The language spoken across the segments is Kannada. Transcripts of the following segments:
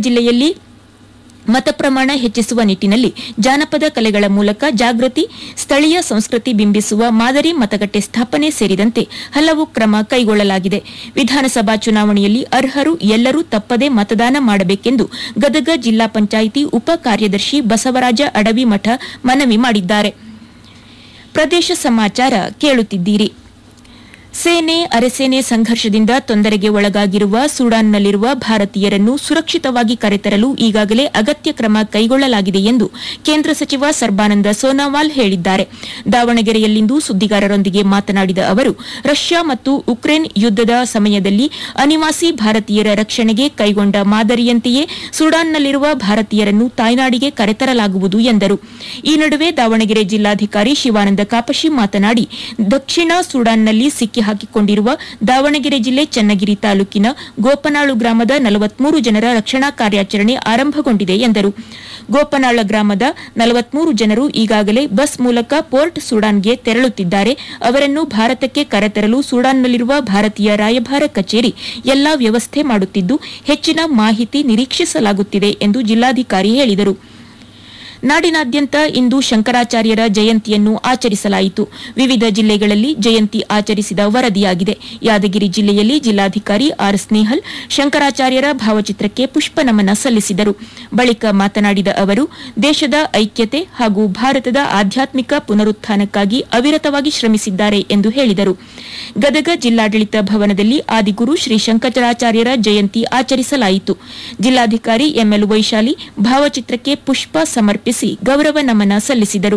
ಜಿಲ್ಲೆಯಲ್ಲಿ ಮತ ಪ್ರಮಾಣ ಹೆಚ್ಚಿಸುವ ನಿಟ್ಟಿನಲ್ಲಿ ಜಾನಪದ ಕಲೆಗಳ ಮೂಲಕ ಜಾಗೃತಿ ಸ್ಥಳೀಯ ಸಂಸ್ಕೃತಿ ಬಿಂಬಿಸುವ ಮಾದರಿ ಮತಗಟ್ಟೆ ಸ್ಥಾಪನೆ ಸೇರಿದಂತೆ ಹಲವು ಕ್ರಮ ಕೈಗೊಳ್ಳಲಾಗಿದೆ ವಿಧಾನಸಭಾ ಚುನಾವಣೆಯಲ್ಲಿ ಅರ್ಹರು ಎಲ್ಲರೂ ತಪ್ಪದೆ ಮತದಾನ ಮಾಡಬೇಕೆಂದು ಗದಗ ಜಿಲ್ಲಾ ಪಂಚಾಯಿತಿ ಉಪ ಕಾರ್ಯದರ್ಶಿ ಬಸವರಾಜ ಅಡವಿಮಠ ಮನವಿ ಮಾಡಿದ್ದಾರೆ ಪ್ರದೇಶ ಸಮಾಚಾರ ಕೇಳುತ್ತಿದ್ದೀರಿ ಸೇನೆ ಅರೆಸೇನೆ ಸಂಘರ್ಷದಿಂದ ತೊಂದರೆಗೆ ಒಳಗಾಗಿರುವ ಸುಡಾನ್ನಲ್ಲಿರುವ ಭಾರತೀಯರನ್ನು ಸುರಕ್ಷಿತವಾಗಿ ಕರೆತರಲು ಈಗಾಗಲೇ ಅಗತ್ಯ ಕ್ರಮ ಕೈಗೊಳ್ಳಲಾಗಿದೆ ಎಂದು ಕೇಂದ್ರ ಸಚಿವ ಸರ್ಬಾನಂದ ಸೋನಾವಾಲ್ ಹೇಳಿದ್ದಾರೆ ದಾವಣಗೆರೆಯಲ್ಲಿಂದು ಸುದ್ದಿಗಾರರೊಂದಿಗೆ ಮಾತನಾಡಿದ ಅವರು ರಷ್ಯಾ ಮತ್ತು ಉಕ್ರೇನ್ ಯುದ್ದದ ಸಮಯದಲ್ಲಿ ಅನಿವಾಸಿ ಭಾರತೀಯರ ರಕ್ಷಣೆಗೆ ಕೈಗೊಂಡ ಮಾದರಿಯಂತೆಯೇ ಸುಡಾನ್ನಲ್ಲಿರುವ ಭಾರತೀಯರನ್ನು ತಾಯ್ನಾಡಿಗೆ ಕರೆತರಲಾಗುವುದು ಎಂದರು ಈ ನಡುವೆ ದಾವಣಗೆರೆ ಜಿಲ್ಲಾಧಿಕಾರಿ ಶಿವಾನಂದ ಕಾಪಶಿ ಮಾತನಾಡಿ ದಕ್ಷಿಣ ಸುಡಾನ್ನಲ್ಲಿ ಸಿಕ್ಕಿ ಹಾಕಿಕೊಂಡಿರುವ ದಾವಣಗೆರೆ ಜಿಲ್ಲೆ ಚನ್ನಗಿರಿ ತಾಲೂಕಿನ ಗೋಪನಾಳು ಗ್ರಾಮದ ನಲವತ್ಮೂರು ಜನರ ರಕ್ಷಣಾ ಕಾರ್ಯಾಚರಣೆ ಆರಂಭಗೊಂಡಿದೆ ಎಂದರು ಗೋಪನಾಳ ಗ್ರಾಮದ ನಲವತ್ಮೂರು ಜನರು ಈಗಾಗಲೇ ಬಸ್ ಮೂಲಕ ಪೋರ್ಟ್ ಸುಡಾನ್ಗೆ ತೆರಳುತ್ತಿದ್ದಾರೆ ಅವರನ್ನು ಭಾರತಕ್ಕೆ ಕರೆತರಲು ಸುಡಾನ್ನಲ್ಲಿರುವ ಭಾರತೀಯ ರಾಯಭಾರ ಕಚೇರಿ ಎಲ್ಲಾ ವ್ಯವಸ್ಥೆ ಮಾಡುತ್ತಿದ್ದು ಹೆಚ್ಚಿನ ಮಾಹಿತಿ ನಿರೀಕ್ಷಿಸಲಾಗುತ್ತಿದೆ ಎಂದು ಜಿಲ್ಲಾಧಿಕಾರಿ ಹೇಳಿದರು ನಾಡಿನಾದ್ಯಂತ ಇಂದು ಶಂಕರಾಚಾರ್ಯರ ಜಯಂತಿಯನ್ನು ಆಚರಿಸಲಾಯಿತು ವಿವಿಧ ಜಿಲ್ಲೆಗಳಲ್ಲಿ ಜಯಂತಿ ಆಚರಿಸಿದ ವರದಿಯಾಗಿದೆ ಯಾದಗಿರಿ ಜಿಲ್ಲೆಯಲ್ಲಿ ಜಿಲ್ಲಾಧಿಕಾರಿ ಆರ್ ಸ್ನೇಹಲ್ ಶಂಕರಾಚಾರ್ಯರ ಭಾವಚಿತ್ರಕ್ಕೆ ಪುಷ್ಪ ನಮನ ಸಲ್ಲಿಸಿದರು ಬಳಿಕ ಮಾತನಾಡಿದ ಅವರು ದೇಶದ ಐಕ್ಯತೆ ಹಾಗೂ ಭಾರತದ ಆಧ್ಯಾತ್ಮಿಕ ಪುನರುತ್ಥಾನಕ್ಕಾಗಿ ಅವಿರತವಾಗಿ ಶ್ರಮಿಸಿದ್ದಾರೆ ಎಂದು ಹೇಳಿದರು ಗದಗ ಜಿಲ್ಲಾಡಳಿತ ಭವನದಲ್ಲಿ ಆದಿಗುರು ಶ್ರೀ ಶಂಕರಾಚಾರ್ಯರ ಜಯಂತಿ ಆಚರಿಸಲಾಯಿತು ಜಿಲ್ಲಾಧಿಕಾರಿ ಎಂಎಲ್ ವೈಶಾಲಿ ಭಾವಚಿತ್ರಕ್ಕೆ ಪುಷ್ಪ ಸಮರ್ಪಿಸಿ ಗೌರವ ನಮನ ಸಲ್ಲಿಸಿದರು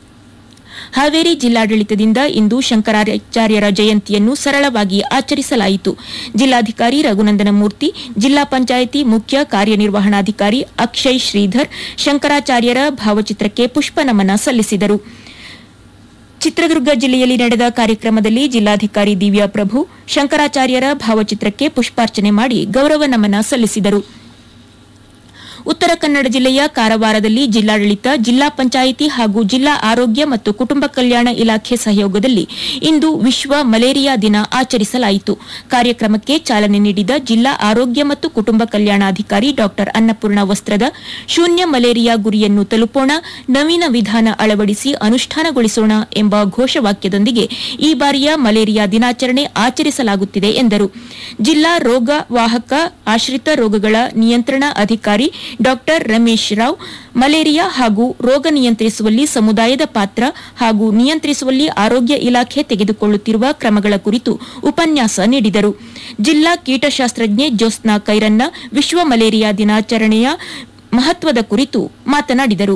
ಹಾವೇರಿ ಜಿಲ್ಲಾಡಳಿತದಿಂದ ಇಂದು ಶಂಕರಾಚಾರ್ಯರ ಜಯಂತಿಯನ್ನು ಸರಳವಾಗಿ ಆಚರಿಸಲಾಯಿತು ಜಿಲ್ಲಾಧಿಕಾರಿ ರಘುನಂದನ ಮೂರ್ತಿ ಜಿಲ್ಲಾ ಪಂಚಾಯಿತಿ ಮುಖ್ಯ ಕಾರ್ಯನಿರ್ವಹಣಾಧಿಕಾರಿ ಅಕ್ಷಯ್ ಶ್ರೀಧರ್ ಶಂಕರಾಚಾರ್ಯರ ಭಾವಚಿತ್ರಕ್ಕೆ ಪುಷ್ಪ ನಮನ ಸಲ್ಲಿಸಿದರು ಚಿತ್ರದುರ್ಗ ಜಿಲ್ಲೆಯಲ್ಲಿ ನಡೆದ ಕಾರ್ಯಕ್ರಮದಲ್ಲಿ ಜಿಲ್ಲಾಧಿಕಾರಿ ದಿವ್ಯಾ ಪ್ರಭು ಶಂಕರಾಚಾರ್ಯರ ಭಾವಚಿತ್ರಕ್ಕೆ ಪುಷ್ಪಾರ್ಚನೆ ಮಾಡಿ ಗೌರವ ನಮನ ಸಲ್ಲಿಸಿದರು ಉತ್ತರ ಕನ್ನಡ ಜಿಲ್ಲೆಯ ಕಾರವಾರದಲ್ಲಿ ಜಿಲ್ಲಾಡಳಿತ ಜಿಲ್ಲಾ ಪಂಚಾಯಿತಿ ಹಾಗೂ ಜಿಲ್ಲಾ ಆರೋಗ್ಯ ಮತ್ತು ಕುಟುಂಬ ಕಲ್ಯಾಣ ಇಲಾಖೆ ಸಹಯೋಗದಲ್ಲಿ ಇಂದು ವಿಶ್ವ ಮಲೇರಿಯಾ ದಿನ ಆಚರಿಸಲಾಯಿತು ಕಾರ್ಯಕ್ರಮಕ್ಕೆ ಚಾಲನೆ ನೀಡಿದ ಜಿಲ್ಲಾ ಆರೋಗ್ಯ ಮತ್ತು ಕುಟುಂಬ ಕಲ್ಯಾಣಾಧಿಕಾರಿ ಡಾ ಅನ್ನಪೂರ್ಣ ವಸ್ತ್ರದ ಶೂನ್ಯ ಮಲೇರಿಯಾ ಗುರಿಯನ್ನು ತಲುಪೋಣ ನವೀನ ವಿಧಾನ ಅಳವಡಿಸಿ ಅನುಷ್ಠಾನಗೊಳಿಸೋಣ ಎಂಬ ಘೋಷವಾಕ್ಯದೊಂದಿಗೆ ಈ ಬಾರಿಯ ಮಲೇರಿಯಾ ದಿನಾಚರಣೆ ಆಚರಿಸಲಾಗುತ್ತಿದೆ ಎಂದರು ಜಿಲ್ಲಾ ರೋಗ ವಾಹಕ ಆಶ್ರಿತ ರೋಗಗಳ ನಿಯಂತ್ರಣ ಅಧಿಕಾರಿ ಡಾ ರಮೇಶ್ ರಾವ್ ಮಲೇರಿಯಾ ಹಾಗೂ ರೋಗ ನಿಯಂತ್ರಿಸುವಲ್ಲಿ ಸಮುದಾಯದ ಪಾತ್ರ ಹಾಗೂ ನಿಯಂತ್ರಿಸುವಲ್ಲಿ ಆರೋಗ್ಯ ಇಲಾಖೆ ತೆಗೆದುಕೊಳ್ಳುತ್ತಿರುವ ಕ್ರಮಗಳ ಕುರಿತು ಉಪನ್ಯಾಸ ನೀಡಿದರು ಜಿಲ್ಲಾ ಕೀಟಶಾಸ್ತ್ರಜ್ಞೆ ಜ್ಯೋತ್ಸ್ನಾ ಕೈರನ್ನ ವಿಶ್ವ ಮಲೇರಿಯಾ ದಿನಾಚರಣೆಯ ಮಹತ್ವದ ಕುರಿತು ಮಾತನಾಡಿದರು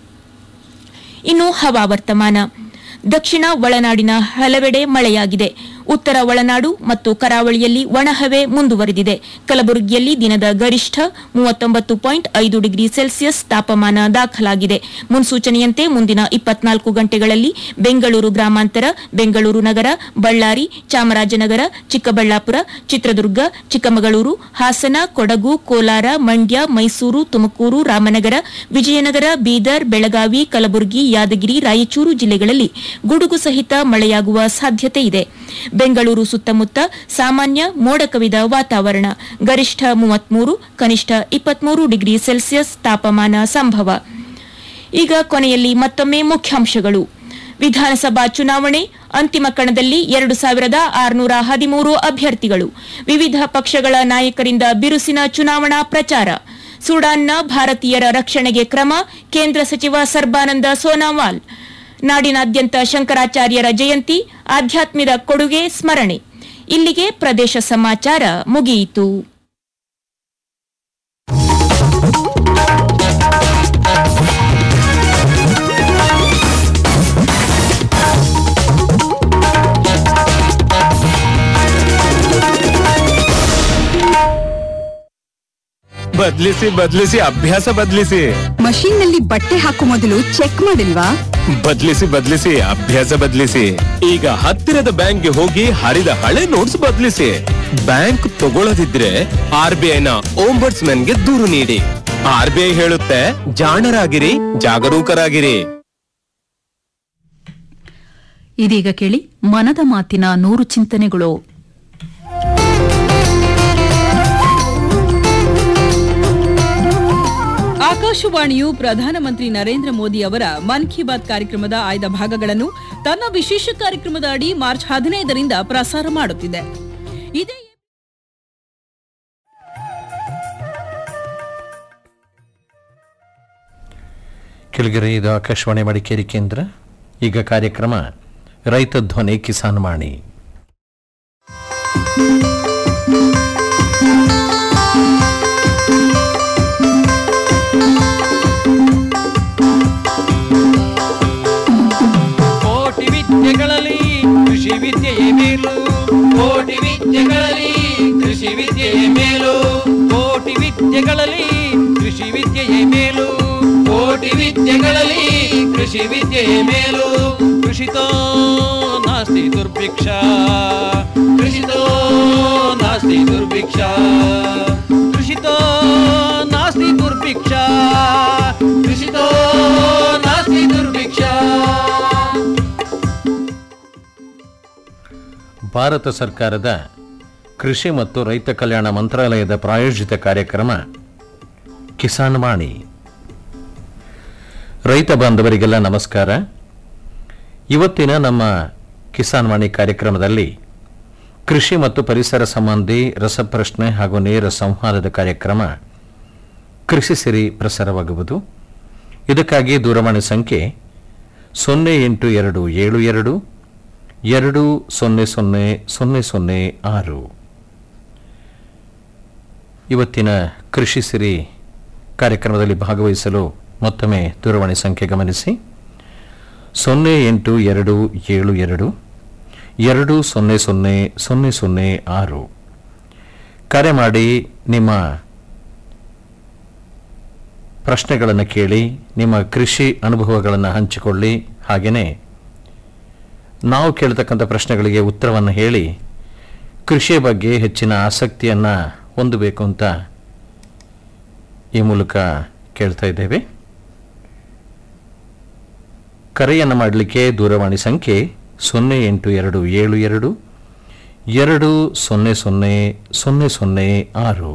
ಇನ್ನು ಹವಾವರ್ತಮಾನ ದಕ್ಷಿಣ ಒಳನಾಡಿನ ಹಲವೆಡೆ ಮಳೆಯಾಗಿದೆ ಉತ್ತರ ಒಳನಾಡು ಮತ್ತು ಕರಾವಳಿಯಲ್ಲಿ ಒಣಹವೆ ಮುಂದುವರೆದಿದೆ ಕಲಬುರಗಿಯಲ್ಲಿ ದಿನದ ಗರಿಷ್ಠ ಮೂವತ್ತೊಂಬತ್ತು ಪಾಯಿಂಟ್ ಐದು ಡಿಗ್ರಿ ಸೆಲ್ಸಿಯಸ್ ತಾಪಮಾನ ದಾಖಲಾಗಿದೆ ಮುನ್ಸೂಚನೆಯಂತೆ ಮುಂದಿನ ಇಪ್ಪತ್ನಾಲ್ಕು ಗಂಟೆಗಳಲ್ಲಿ ಬೆಂಗಳೂರು ಗ್ರಾಮಾಂತರ ಬೆಂಗಳೂರು ನಗರ ಬಳ್ಳಾರಿ ಚಾಮರಾಜನಗರ ಚಿಕ್ಕಬಳ್ಳಾಪುರ ಚಿತ್ರದುರ್ಗ ಚಿಕ್ಕಮಗಳೂರು ಹಾಸನ ಕೊಡಗು ಕೋಲಾರ ಮಂಡ್ಯ ಮೈಸೂರು ತುಮಕೂರು ರಾಮನಗರ ವಿಜಯನಗರ ಬೀದರ್ ಬೆಳಗಾವಿ ಕಲಬುರಗಿ ಯಾದಗಿರಿ ರಾಯಚೂರು ಜಿಲ್ಲೆಗಳಲ್ಲಿ ಗುಡುಗು ಸಹಿತ ಮಳೆಯಾಗುವ ಸಾಧ್ಯತೆ ಇದೆ ಬೆಂಗಳೂರು ಸುತ್ತಮುತ್ತ ಸಾಮಾನ್ಯ ಮೋಡ ಕವಿದ ವಾತಾವರಣ ಗರಿಷ್ಠ ಮೂವತ್ಮೂರು ಕನಿಷ್ಠ ಇಪ್ಪತ್ಮೂರು ಡಿಗ್ರಿ ಸೆಲ್ಸಿಯಸ್ ತಾಪಮಾನ ಸಂಭವ ಈಗ ಕೊನೆಯಲ್ಲಿ ಮತ್ತೊಮ್ಮೆ ಮುಖ್ಯಾಂಶಗಳು ವಿಧಾನಸಭಾ ಚುನಾವಣೆ ಅಂತಿಮ ಕಣದಲ್ಲಿ ಎರಡು ಸಾವಿರದ ಆರುನೂರ ಹದಿಮೂರು ಅಭ್ಯರ್ಥಿಗಳು ವಿವಿಧ ಪಕ್ಷಗಳ ನಾಯಕರಿಂದ ಬಿರುಸಿನ ಚುನಾವಣಾ ಪ್ರಚಾರ ಸುಡಾನ್ನ ಭಾರತೀಯರ ರಕ್ಷಣೆಗೆ ಕ್ರಮ ಕೇಂದ್ರ ಸಚಿವ ಸರ್ಬಾನಂದ ಸೋನಾವಾಲ್ ನಾಡಿನಾದ್ಯಂತ ಶಂಕರಾಚಾರ್ಯರ ಜಯಂತಿ ಆಧ್ಯಾತ್ಮದ ಕೊಡುಗೆ ಸ್ಮರಣೆ ಇಲ್ಲಿಗೆ ಪ್ರದೇಶ ಸಮಾಚಾರ ಮುಗಿಯಿತು ಬದ್ಲಿಸಿ ಬದ್ಲಿಸಿ ಅಭ್ಯಾಸ ಬದ್ಲಿಸಿ ಮಷೀನ್ ನಲ್ಲಿ ಬಟ್ಟೆ ಹಾಕೋ ಮೊದಲು ಚೆಕ್ ಮಾಡಿಲ್ವಾ ಬದ್ಲಿಸಿ ಬದ್ಲಿಸಿ ಅಭ್ಯಾಸ ಬದ್ಲಿಸಿ ಈಗ ಹತ್ತಿರದ ಬ್ಯಾಂಕ್ಗೆ ಹೋಗಿ ಹರಿದ ಹಳೆ ನೋಟ್ಸ್ ಬದ್ಲಿಸಿ ಬ್ಯಾಂಕ್ ತಗೊಳ್ಳದಿದ್ರೆ ಆರ್ ಬಿ ಐನ ಓಂಬರ್ಟ್ಸ್ ಗೆ ದೂರು ನೀಡಿ ಆರ್ ಬಿ ಐ ಹೇಳುತ್ತೆ ಜಾಣರಾಗಿರಿ ಜಾಗರೂಕರಾಗಿರಿ ಇದೀಗ ಕೇಳಿ ಮನದ ಮಾತಿನ ನೂರು ಚಿಂತನೆಗಳು ಆಕಾಶವಾಣಿಯು ಪ್ರಧಾನಮಂತ್ರಿ ನರೇಂದ್ರ ಮೋದಿ ಅವರ ಮನ್ ಕಿ ಬಾತ್ ಕಾರ್ಯಕ್ರಮದ ಆಯ್ದ ಭಾಗಗಳನ್ನು ತನ್ನ ವಿಶೇಷ ಕಾರ್ಯಕ್ರಮದ ಅಡಿ ಮಾರ್ಚ್ ಹದಿನೈದರಿಂದ ಪ್ರಸಾರ ಮಾಡುತ್ತಿದೆ ಇದೇ ಕೆಳಗೆರೆ ಇದು ಆಕಾಶವಾಣಿ ಮಡಿಕೇರಿ ಕೇಂದ್ರ ಈಗ ಕಾರ್ಯಕ್ರಮ ರೈತ ಧ್ವನಿ ಕಿಸಾನ್ ವಾಣಿ ಕೋಟಿ ವಿದ್ಯೆಗಳಲ್ಲಿ ಕೃಷಿ ವಿದ್ಯೆಯೇ ಮೇಲು ಕೋಟಿ ವಿದ್ಯೆಗಳಲ್ಲಿ ಕೃಷಿ ವಿದ್ಯೆಯೇ ಮೇಲು ಕೋಟಿ ವಿದ್ಯೆಗಳಲ್ಲಿ ಕೃಷಿ ವಿದ್ಯೆಯೇ ಮೇಲು ಕೋಟಿ ವಿದ್ಯೆಗಳಲ್ಲಿ ಕೃಷಿ ವಿದ್ಯೆಯೇ ಮೇಲು ಕೃಷಿತೋ ನಾಸ್ತಿ ದುರ್ಭಿಕ್ಷ ಕೃಷಿತೋ ನಾಸ್ತಿ ದುರ್ಭಿಕ್ಷ ಕೃಷಿತೋ ನಾಸ್ತಿ ದುರ್ಭಿಕ್ಷ ಕೃಷಿತೋ ನಾಸ್ತಿ ದುರ್ಭಿಕ್ಷ ಭಾರತ ಸರ್ಕಾರದ ಕೃಷಿ ಮತ್ತು ರೈತ ಕಲ್ಯಾಣ ಮಂತ್ರಾಲಯದ ಪ್ರಾಯೋಜಿತ ಕಾರ್ಯಕ್ರಮ ಕಿಸಾನ್ ವಾಣಿ ರೈತ ಬಾಂಧವರಿಗೆಲ್ಲ ನಮಸ್ಕಾರ ಇವತ್ತಿನ ನಮ್ಮ ಕಿಸಾನ್ ವಾಣಿ ಕಾರ್ಯಕ್ರಮದಲ್ಲಿ ಕೃಷಿ ಮತ್ತು ಪರಿಸರ ಸಂಬಂಧಿ ರಸಪ್ರಶ್ನೆ ಹಾಗೂ ನೇರ ಸಂವಾದದ ಕಾರ್ಯಕ್ರಮ ಕೃಷಿ ಸಿರಿ ಪ್ರಸಾರವಾಗುವುದು ಇದಕ್ಕಾಗಿ ದೂರವಾಣಿ ಸಂಖ್ಯೆ ಸೊನ್ನೆ ಎಂಟು ಎರಡು ಏಳು ಎರಡು ಎರಡು ಸೊನ್ನೆ ಸೊನ್ನೆ ಸೊನ್ನೆ ಸೊನ್ನೆ ಆರು ಇವತ್ತಿನ ಕೃಷಿ ಸಿರಿ ಕಾರ್ಯಕ್ರಮದಲ್ಲಿ ಭಾಗವಹಿಸಲು ಮತ್ತೊಮ್ಮೆ ದೂರವಾಣಿ ಸಂಖ್ಯೆ ಗಮನಿಸಿ ಸೊನ್ನೆ ಎಂಟು ಎರಡು ಏಳು ಎರಡು ಎರಡು ಸೊನ್ನೆ ಸೊನ್ನೆ ಸೊನ್ನೆ ಸೊನ್ನೆ ಆರು ಕರೆ ಮಾಡಿ ನಿಮ್ಮ ಪ್ರಶ್ನೆಗಳನ್ನು ಕೇಳಿ ನಿಮ್ಮ ಕೃಷಿ ಅನುಭವಗಳನ್ನು ಹಂಚಿಕೊಳ್ಳಿ ಹಾಗೆಯೇ ನಾವು ಕೇಳ್ತಕ್ಕಂಥ ಪ್ರಶ್ನೆಗಳಿಗೆ ಉತ್ತರವನ್ನು ಹೇಳಿ ಕೃಷಿಯ ಬಗ್ಗೆ ಹೆಚ್ಚಿನ ಆಸಕ್ತಿಯನ್ನು ಹೊಂದಬೇಕು ಅಂತ ಈ ಮೂಲಕ ಕೇಳ್ತಾ ಇದ್ದೇವೆ ಕರೆಯನ್ನು ಮಾಡಲಿಕ್ಕೆ ದೂರವಾಣಿ ಸಂಖ್ಯೆ ಸೊನ್ನೆ ಎಂಟು ಎರಡು ಏಳು ಎರಡು ಎರಡು ಸೊನ್ನೆ ಸೊನ್ನೆ ಸೊನ್ನೆ ಸೊನ್ನೆ ಆರು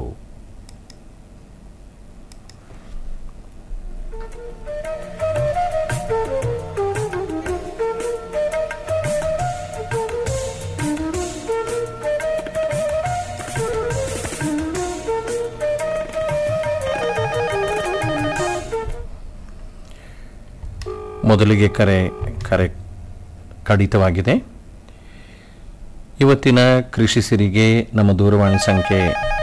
ಮೊದಲಿಗೆ ಕರೆ ಕರೆ ಕಡಿತವಾಗಿದೆ ಇವತ್ತಿನ ಕೃಷಿ ಸಿರಿಗೆ ನಮ್ಮ ದೂರವಾಣಿ ಸಂಖ್ಯೆ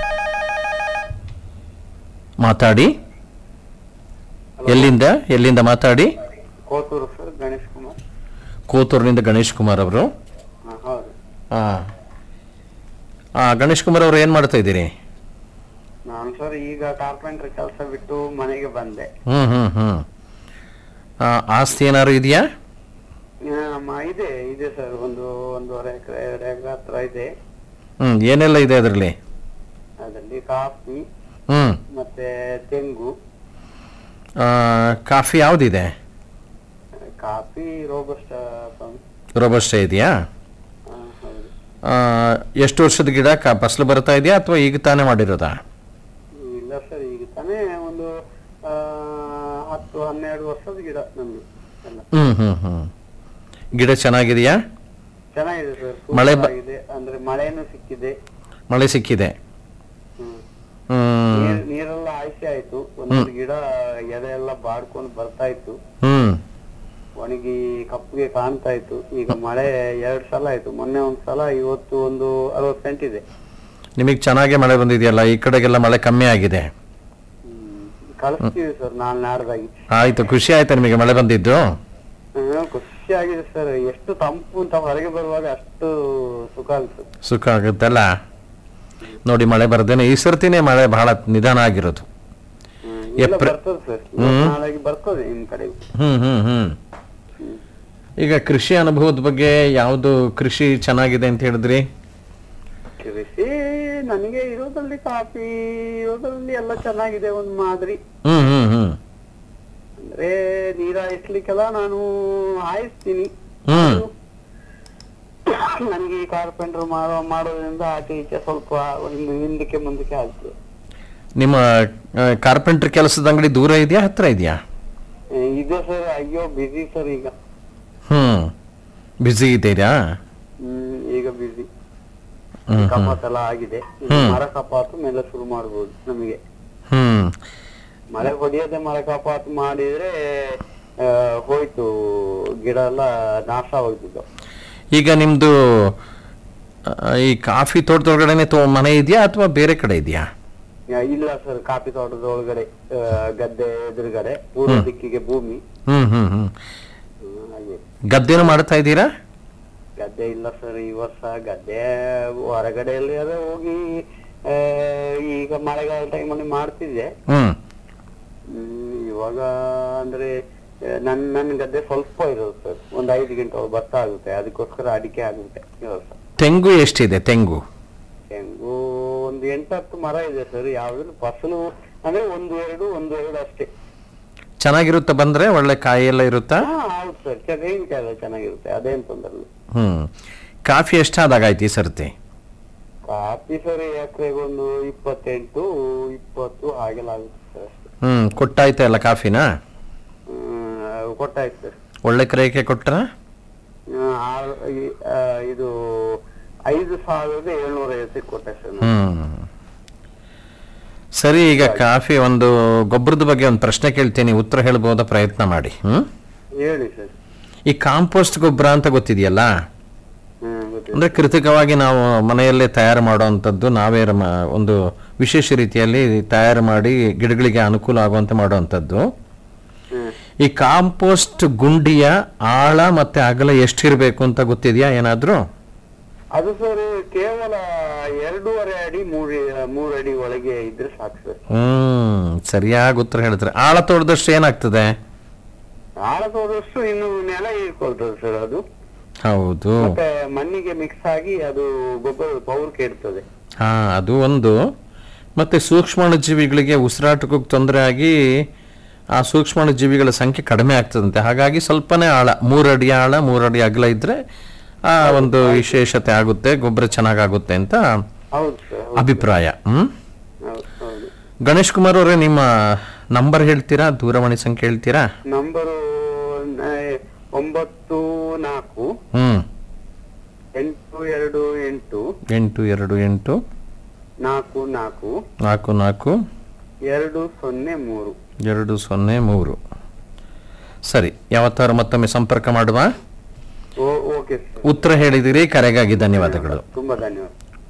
ಮಾತಾಡಿ ಎಲ್ಲಿಂದ ಎಲ್ಲಿಂದ ಮಾತಾಡಿ ಕೋತೂರು ಸರ್ ಗಣೇಶ್ ಕುಮಾರ್ ಕೋತೂರಿನಿಂದ ಗಣೇಶ್ ಕುಮಾರ್ ಅವರು ಹಾ, ಹೌದು ಹಾಂ ಗಣೇಶ್ ಕುಮಾರ್ ಅವರು ಏನು ಮಾಡ್ತಾ ಇದ್ದೀರಿ ನಾನು ಸರ್ ಈಗ ಕಾರ್ಪೆಂಟರ್ ಕೆಲಸ ಬಿಟ್ಟು ಮನೆಗೆ ಬಂದೆ ಹ್ಞೂ ಹ್ಞೂ ಹ್ಞೂ ಆಸ್ತಿ ಏನಾದ್ರು ಇದೆಯಾ ಆ, ಮ- ಇದೆ ಇದೆ ಸರ್ ಒಂದು ಒಂದೂವರೆ ಎಕರೆ ಎರಡು ಎಕರೆ ಹತ್ರ ಇದೆ ಹ್ಞೂ ಏನೆಲ್ಲ ಇದೆ ಅದರಲ್ಲಿ ಅದರಲ್ಲಿ ಕಾಫಿ ಹ್ಞೂ ಮತ್ತೆ ತೆಂಗು ಕಾಫಿ ಯಾವುದಿದೆ ಕಾಫಿ ರೋಬಸ್ಟ ರೋಬಸ್ಟ ಇದೆಯಾ ಹೌದು ಆ, ಎಷ್ಟು ವರ್ಷದ ಗಿಡ ಕಾ ಫಸಲು ಬರ್ತಾ ಇದೆಯಾ ಅಥವಾ ಈಗ ತಾನೇ ಮಾಡಿರೋದಾ ಇಲ್ಲ ಸರ್ ಈಗ ತಾನೇ ಒಂದು ಆ, ಹತ್ತು ಹನ್ನೆರಡು ವರ್ಷದ ಗಿಡ ನಮ್ದು ಎಲ್ಲ ಹ್ಞೂ ಹ್ಞೂ ಹ್ಞೂ ಗಿಡ ಚೆನ್ನಾಗಿದೆಯಾ ಚೆನ್ನಾಗಿದೆ ಸರ್ ಮಳೆ ಬ- ಆಗಿದೆ ಅಂದ್ರೆ ಮಳೆನೂ ಸಿಕ್ಕಿದೆ ಮಳೆ ಸಿಕ್ಕಿದೆ ಹ್ಮ್ ಹ್ಮ್ ನೀರ್- ನೀರೆಲ್ಲ ಆಯ್ಕೆ ಆಯ್ತು ಒಂದೊಂದು ಗಿಡ ಎಲೆ ಎಲ್ಲ ಬಾಡ್ಕೊಂಡು ಬರ್ತಾ ಇತ್ತು ಹ್ಮ್ ಒಣಗಿ ಕಪ್ಪಗೆ ಕಾಣ್ತಾ ಇತ್ತು ಈಗ ಮಳೆ ಎರಡ್ ಸಲ ಆಯ್ತು ಮೊನ್ನೆ ಒಂದ್ ಸಲ ಇವತ್ತು ಒಂದು ಅರವತ್ತು ಸೆಂಟ್ ಇದೆ ನಿಮಗೆ ಚೆನ್ನಾಗೇ ಮಳೆ ಬಂದಿದೆಯಲ್ಲ ಈ ಕಡೆಗೆಲ್ಲ ಮಳೆ ಕಮ್ಮಿ ಆಗಿದೆ ಹ್ಮ್. ಕಳಿಸ್ತೀವಿ ಸರ್ ನಾಳೆ ನಾಡ್ದಾಗಿ ಆಯ್ತು ಖುಷಿ ಆಯ್ತಾ ನಿಮಗೆ ಮಳೆ ಬಂದಿದ್ದು ಹ್ಮ್, ಖುಷಿ ಆಗಿದೆ ಸರ್ ಎಷ್ಟು ತಂಪು ಅಂತ ಹೊರಗೆ ಬರುವಾಗ ಅಷ್ಟು ಸುಖ ಆಗ್ತದೆ ಸುಖ ಆಗುತ್ತಲ್ಲ ನೋಡಿ ಮಳೆ ಬರ್ದೇನೆ ಈ ಸರ್ತಿನೇ ಮಳೆ ಬಹಳ ನಿಧಾನ ಆಗಿರೋದು ಹ್ಮ್. ಇಲ್ಲ ಏಪ್ರಿ- ಬರ್ತದೆ ಸರ್ ಹ್ಮ್. ನಾಳೆಗೆ ಬರ್ತದೆ ನಿಮ್ ಕಡೆ ಹ್ಮ್ ಹ್ಮ್ ಹ್ಮ್ ಈಗ ಕೃಷಿ ಅನುಭವದ ಬಗ್ಗೆ ಯಾವುದು ಕೃಷಿ ಚೆನ್ನಾಗಿದೆ ಅಂತ ಹೇಳಿದ್ರಿ ಕೃಷಿ ನನಗೆ ಇರೋದ್ರಲ್ಲಿ ಕಾಫಿ ಇರೋದ್ರಲ್ಲಿ ಎಲ್ಲ ಚೆನ್ನಾಗಿದೆ ಒಂದ್ ಮಾದರಿ ಹ್ಮ್ ಹ್ಮ್ ಹ್ಮ್ ಅಂದ್ರೆ ನೀರ ಹಾಯಿಸ್ಲಿಕ್ಕೆಲ್ಲ ನಾನು ಹಾಯಿಸ್ತೀನಿ ಹ್ಮ್ ನನಗೆ ಈ ಕಾರ್ಪೆಂಟರ್ ಮಾಡೋ ಮಾಡೋದ್ರಿಂದ ಆಚೆ ಈಚೆ ಸ್ವಲ್ಪ ಒಂದು ಹಿಂದಕ್ಕೆ ಮುಂದಕ್ಕೆ ಆಗ್ತದೆ ನಿಮ್ಮ ಕಾರ್ಪೆಂಟ್ರ್ ಕೆಲಸದ ಅಂಗಡಿ ದೂರ ಇದೆಯಾ ಹತ್ರ ಇದೆಯಾ ಆ, ಇದೆ ಸರ್ ಅಯ್ಯೋ ಬಿಸಿ ಸರ್ ಈಗ ಹ್ಮ್ ಬ್ಯುಸಿ ಇದ್ದೀರಾ ಹ್ಮ್ ಈಗ ಬಿಸಿ ಹ್ಮ್ ಹ್ಮ್ ಕಪಾತ್ ಎಲ್ಲ ಆಗಿದೆ ಇನ್ನು ಹ್ಮ್. ಮರ ಕಪಾತು ಮೇಲೆ ಶುರು ಮಾಡ್ಬೋದು ನಮಗೆ ಹ್ಮ್ ಮಳೆ ಹೊಡಿಯದೆ ಮರ ಕಪಾತ್ ಮಾಡಿದ್ರೆ ಆ, ಹೋಯ್ತು ಗಿಡ ಎಲ್ಲ ನಾಶ ಹೋಯ್ತಿದ್ದು ಈಗ ನಿಮ್ದು ಆ, ಈ ಕಾಫಿ ತೋಟದೊಳಗಡೆನೆ ತೋ ಮನೆ ಇದೆಯಾ ಅಥವಾ ಬೇರೆ ಕಡೆ ಇದೆಯಾ ಆ, ಇಲ್ಲ ಸರ್ ಕಾಫಿ ತೋಟದ ಒಳಗಡೆ ಆ, ಗದ್ದೆ ಎದುರುಗಡೆ ಪೂರ್ವ ಹ್ಮ್. ದಿಕ್ಕಿಗೆ ಭೂಮಿ ಹ್ಮ್ ಹ್ಮ್ ಹ್ಮ್ ಹ್ಮ್, ಹಾಗೆ ಗದ್ದೆನೂ ಮಾಡ್ತಾ ಇದ್ದೀರಾ ಗದ್ದೆ ಇಲ್ಲ ಸರ್ ಈ ವರ್ಷ ಗದ್ದೆ ಹೊರಗಡೆಯಲ್ಲಿ ಅದೇ ಹೋಗಿ ಆ, ಈಗ ಮಳೆಗಾಲ ಟೈಮಲ್ಲಿ ಮಾಡ್ತಿದ್ದೆ ಹ್ಮ್ ಹ್ಮ್, ಇವಾಗ ಅಂದ್ರೆ ಆ, ನನ್ ನನ್ ಗದ್ದೆ ಸ್ವಲ್ಪ ಇರೋದು ಸರ್ ಒಂದ್ ಐದು ಗಂಟೆ ಭತ್ತ ಆಗುತ್ತೆ ಅದಕ್ಕೋಸ್ಕರ ಅಡಿಕೆ ಆಗುತ್ತೆ ಈ ವರ್ಷ ತೆಂಗು ಎಷ್ಟಿದೆ ತೆಂಗು ತೆಂಗು ಒಂದು ಎಂಟತ್ತು ಮರ ಇದೆ ಸರ್ ಯಾವ್ದು ಫಸಲು ಅಂದ್ರೆ ಒಂದು ಎರಡು ಒಂದು ಎರಡು ಅಷ್ಟೇ ಚೆನ್ನಾಗಿರುತ್ತೆ ಬಂದ್ರೆ ಒಳ್ಳೆ ಕಾಯಿ ಎಲ್ಲ ಇರುತ್ತಾ ಹಾ ಹೌದು ಸರ್ ತೆಂಗಿನಕಾಯಿ ಎಲ್ಲ ಚೆನ್ನಾಗಿರುತ್ತೆ ಅದೇನ್ ತೊಂದರೆ ಇಲ್ಲ ಹ್ಮ್ ಕಾಫಿ ಎಷ್ಟಾದಾಗಾಯ್ತು ಈ ಸರ್ತಿ ಕಾಫಿ ಸರ್ ಎಕರೆಗೆ ಒಂದು ಇಪ್ಪತ್ತೆಂಟು ಇಪ್ಪತ್ತು ಹಾಗೆಲ್ಲ ಆಗುತ್ತೆ ಸರ್ ಅಷ್ಟೇ ಹ್ಮ್ ಕೊಟ್ಟಾಯ್ತಾ ಎಲ್ಲ ಕಾಫಿನಾ ಹ್ಮ್ ಕೊಟ್ಟಾಯ್ತು ಸರ್ ಒಳ್ಳೆ ಕ್ರಯಕ್ಕೆ ಕೊಟ್ರ ಹ್ಮ್, ಆರು- ಈ- ಆ, ಇದು ಐದು ಸಾವಿರದ ಏಳ್ನೂರ ಐವತ್ತಕ್ಕೆ ಕೊಟ್ಟೆ ಸರ್ ನಾನು. ಹ್ಮ್ ಸರಿ ಈಗ ಕಾಫಿ ಒಂದು ಗೊಬ್ಬರದ ಬಗ್ಗೆ ಒಂದು ಪ್ರಶ್ನೆ ಕೇಳ್ತೀನಿ ಉತ್ತರ ಹೇಳ್ಬೋದಾ ಪ್ರಯತ್ನ ಮಾಡಿ ಹ್ಮ್ ಹೇಳಿ ಸರ್ ಈ ಕಾಂಪೋಸ್ಟ್ ಗೊಬ್ಬರ ಅಂತ ಗೊತ್ತಿದೆಯಲ್ಲ ಹ್ಮ್ ಗೊತ್ತಿದೆ ಅಂದ್ರೆ ಕೃತಕವಾಗಿ ನಾವು ಮನೆಯಲ್ಲೇ ತಯಾರು ಮಾಡುವಂಥದ್ದು ನಾವೇ ರಮ- ಒಂದು ವಿಶೇಷ ರೀತಿಯಲ್ಲಿ ತಯಾರು ಮಾಡಿ ಗಿಡಗಳಿಗೆ ಅನುಕೂಲ ಆಗುವಂತೆ ಮಾಡುವಂಥದ್ದು ಹ್ಮ್ ಈ ಕಾಂಪೋಸ್ಟ್ ಗುಂಡಿಯ ಆಳ ಮತ್ತೆ ಅಗಲ ಎಷ್ಟಿರಬೇಕು ಅಂತ ಗೊತ್ತಿದೆಯಾ ಏನಾದ್ರೂ ಅದು ಸರ್ ಕೇವಲ ಎರಡೂವರೆ ಅಡಿ ಮೂರು ಮೂರು ಅಡಿ ಒಳಗೆ ಇದ್ರೆ ಸಾಕು ಸರ್ ಹ್ಮ್ ಸರಿಯಾಗಿ ಉತ್ತರ ಹೇಳಿದ್ರೆ ಆಳ ತೋಡದಷ್ಟು ಏನಾಗ್ತದೆ ಆಳ ತೋದಷ್ಟು ಇನ್ನು ನೆಲ ಹೀರ್ಕೊಳ್ತದೆ ಸರ್ ಅದು ಹೌದು ಮತ್ತೆ ಮಣ್ಣಿಗೆ ಮಿಕ್ಸ್ ಆಗಿ ಅದು ಗೊಬ್ಬರ ಪವರ್ ಕೆಡ್ತದೆ ಹಾ ಅದು ಒಂದು ಮತ್ತೆ ಸೂಕ್ಷ್ಮಾಣು ಜೀವಿಗಳಿಗೆ ಉಸಿರಾಟಕ್ಕೂ ತೊಂದರೆ ಆಗಿ ಆ ಸೂಕ್ಷ್ಮಾಣು ಜೀವಿಗಳ ಸಂಖ್ಯೆ ಕಡಿಮೆ ಆಗ್ತದಂತೆ ಹಾಗಾಗಿ ಸ್ವಲ್ಪನೇ ಆಳ ಮೂರಡಿ ಆಳ ಮೂರಡಿ ಅಗಲ ಇದ್ರೆ ಆ ಒಂದು ವಿಶೇಷತೆ ಆಗುತ್ತೆ ಗೊಬ್ಬರ ಚೆನ್ನಾಗಾಗುತ್ತೆ ಅಂತ ಹೌದು ಸರ್ ಅಭಿಪ್ರಾಯ ಹ್ಮ್ ಹೌದು ಹೌದು ಗಣೇಶ್ ಕುಮಾರ್ ಅವರೇ ನಿಮ್ಮ ನಂಬರ್ ಹೇಳ್ತೀರಾ ದೂರವಾಣಿ ಸಂಖ್ಯೆ ಹೇಳ್ತೀರಾ ನಂಬರು ಒಂಬತ್ತು ನಾಲ್ಕು ಹ್ಮ್ ಎಂಟು ಎರಡು ಎಂಟು ಎಂಟು ಎರಡು ಎಂಟು ನಾಲ್ಕು ನಾಲ್ಕು ನಾಲ್ಕು ನಾಲ್ಕು ಎರಡು ಸೊನ್ನೆ ಮೂರು ಎರಡು ಸೊನ್ನೆ ಮೂರು ಸರಿ ಯಾವತ್ತಾರು ಮತ್ತೊಮ್ಮೆ ಸಂಪರ್ಕ ಮಾಡುವ ಓ- ಓಕೆ ಸರ್ ಉತ್ತರ ಹೇಳಿದಿರಿ ಕರೆಗಾಗಿ ಧನ್ಯವಾದಗಳು ತುಂಬಾ ಧನ್ಯವಾದ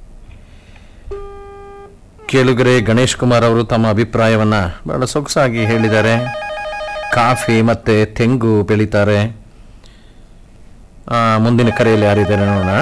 ಕೇಳುಗರೆ ಗಣೇಶ್ ಕುಮಾರ್ ಅವರು ತಮ್ಮ ಅಭಿಪ್ರಾಯವನ್ನ ಬಹಳ ಸೊಗಸಾಗಿ ಹೇಳಿದ್ದಾರೆ ಕಾಫಿ ಮತ್ತೆ ತೆಂಗು ಬೆಳೀತಾರೆ ಆ, ಮುಂದಿನ ಕರೆಯಲ್ಲಿ ಯಾರಿದ್ದಾರೆ ನೋಡೋಣ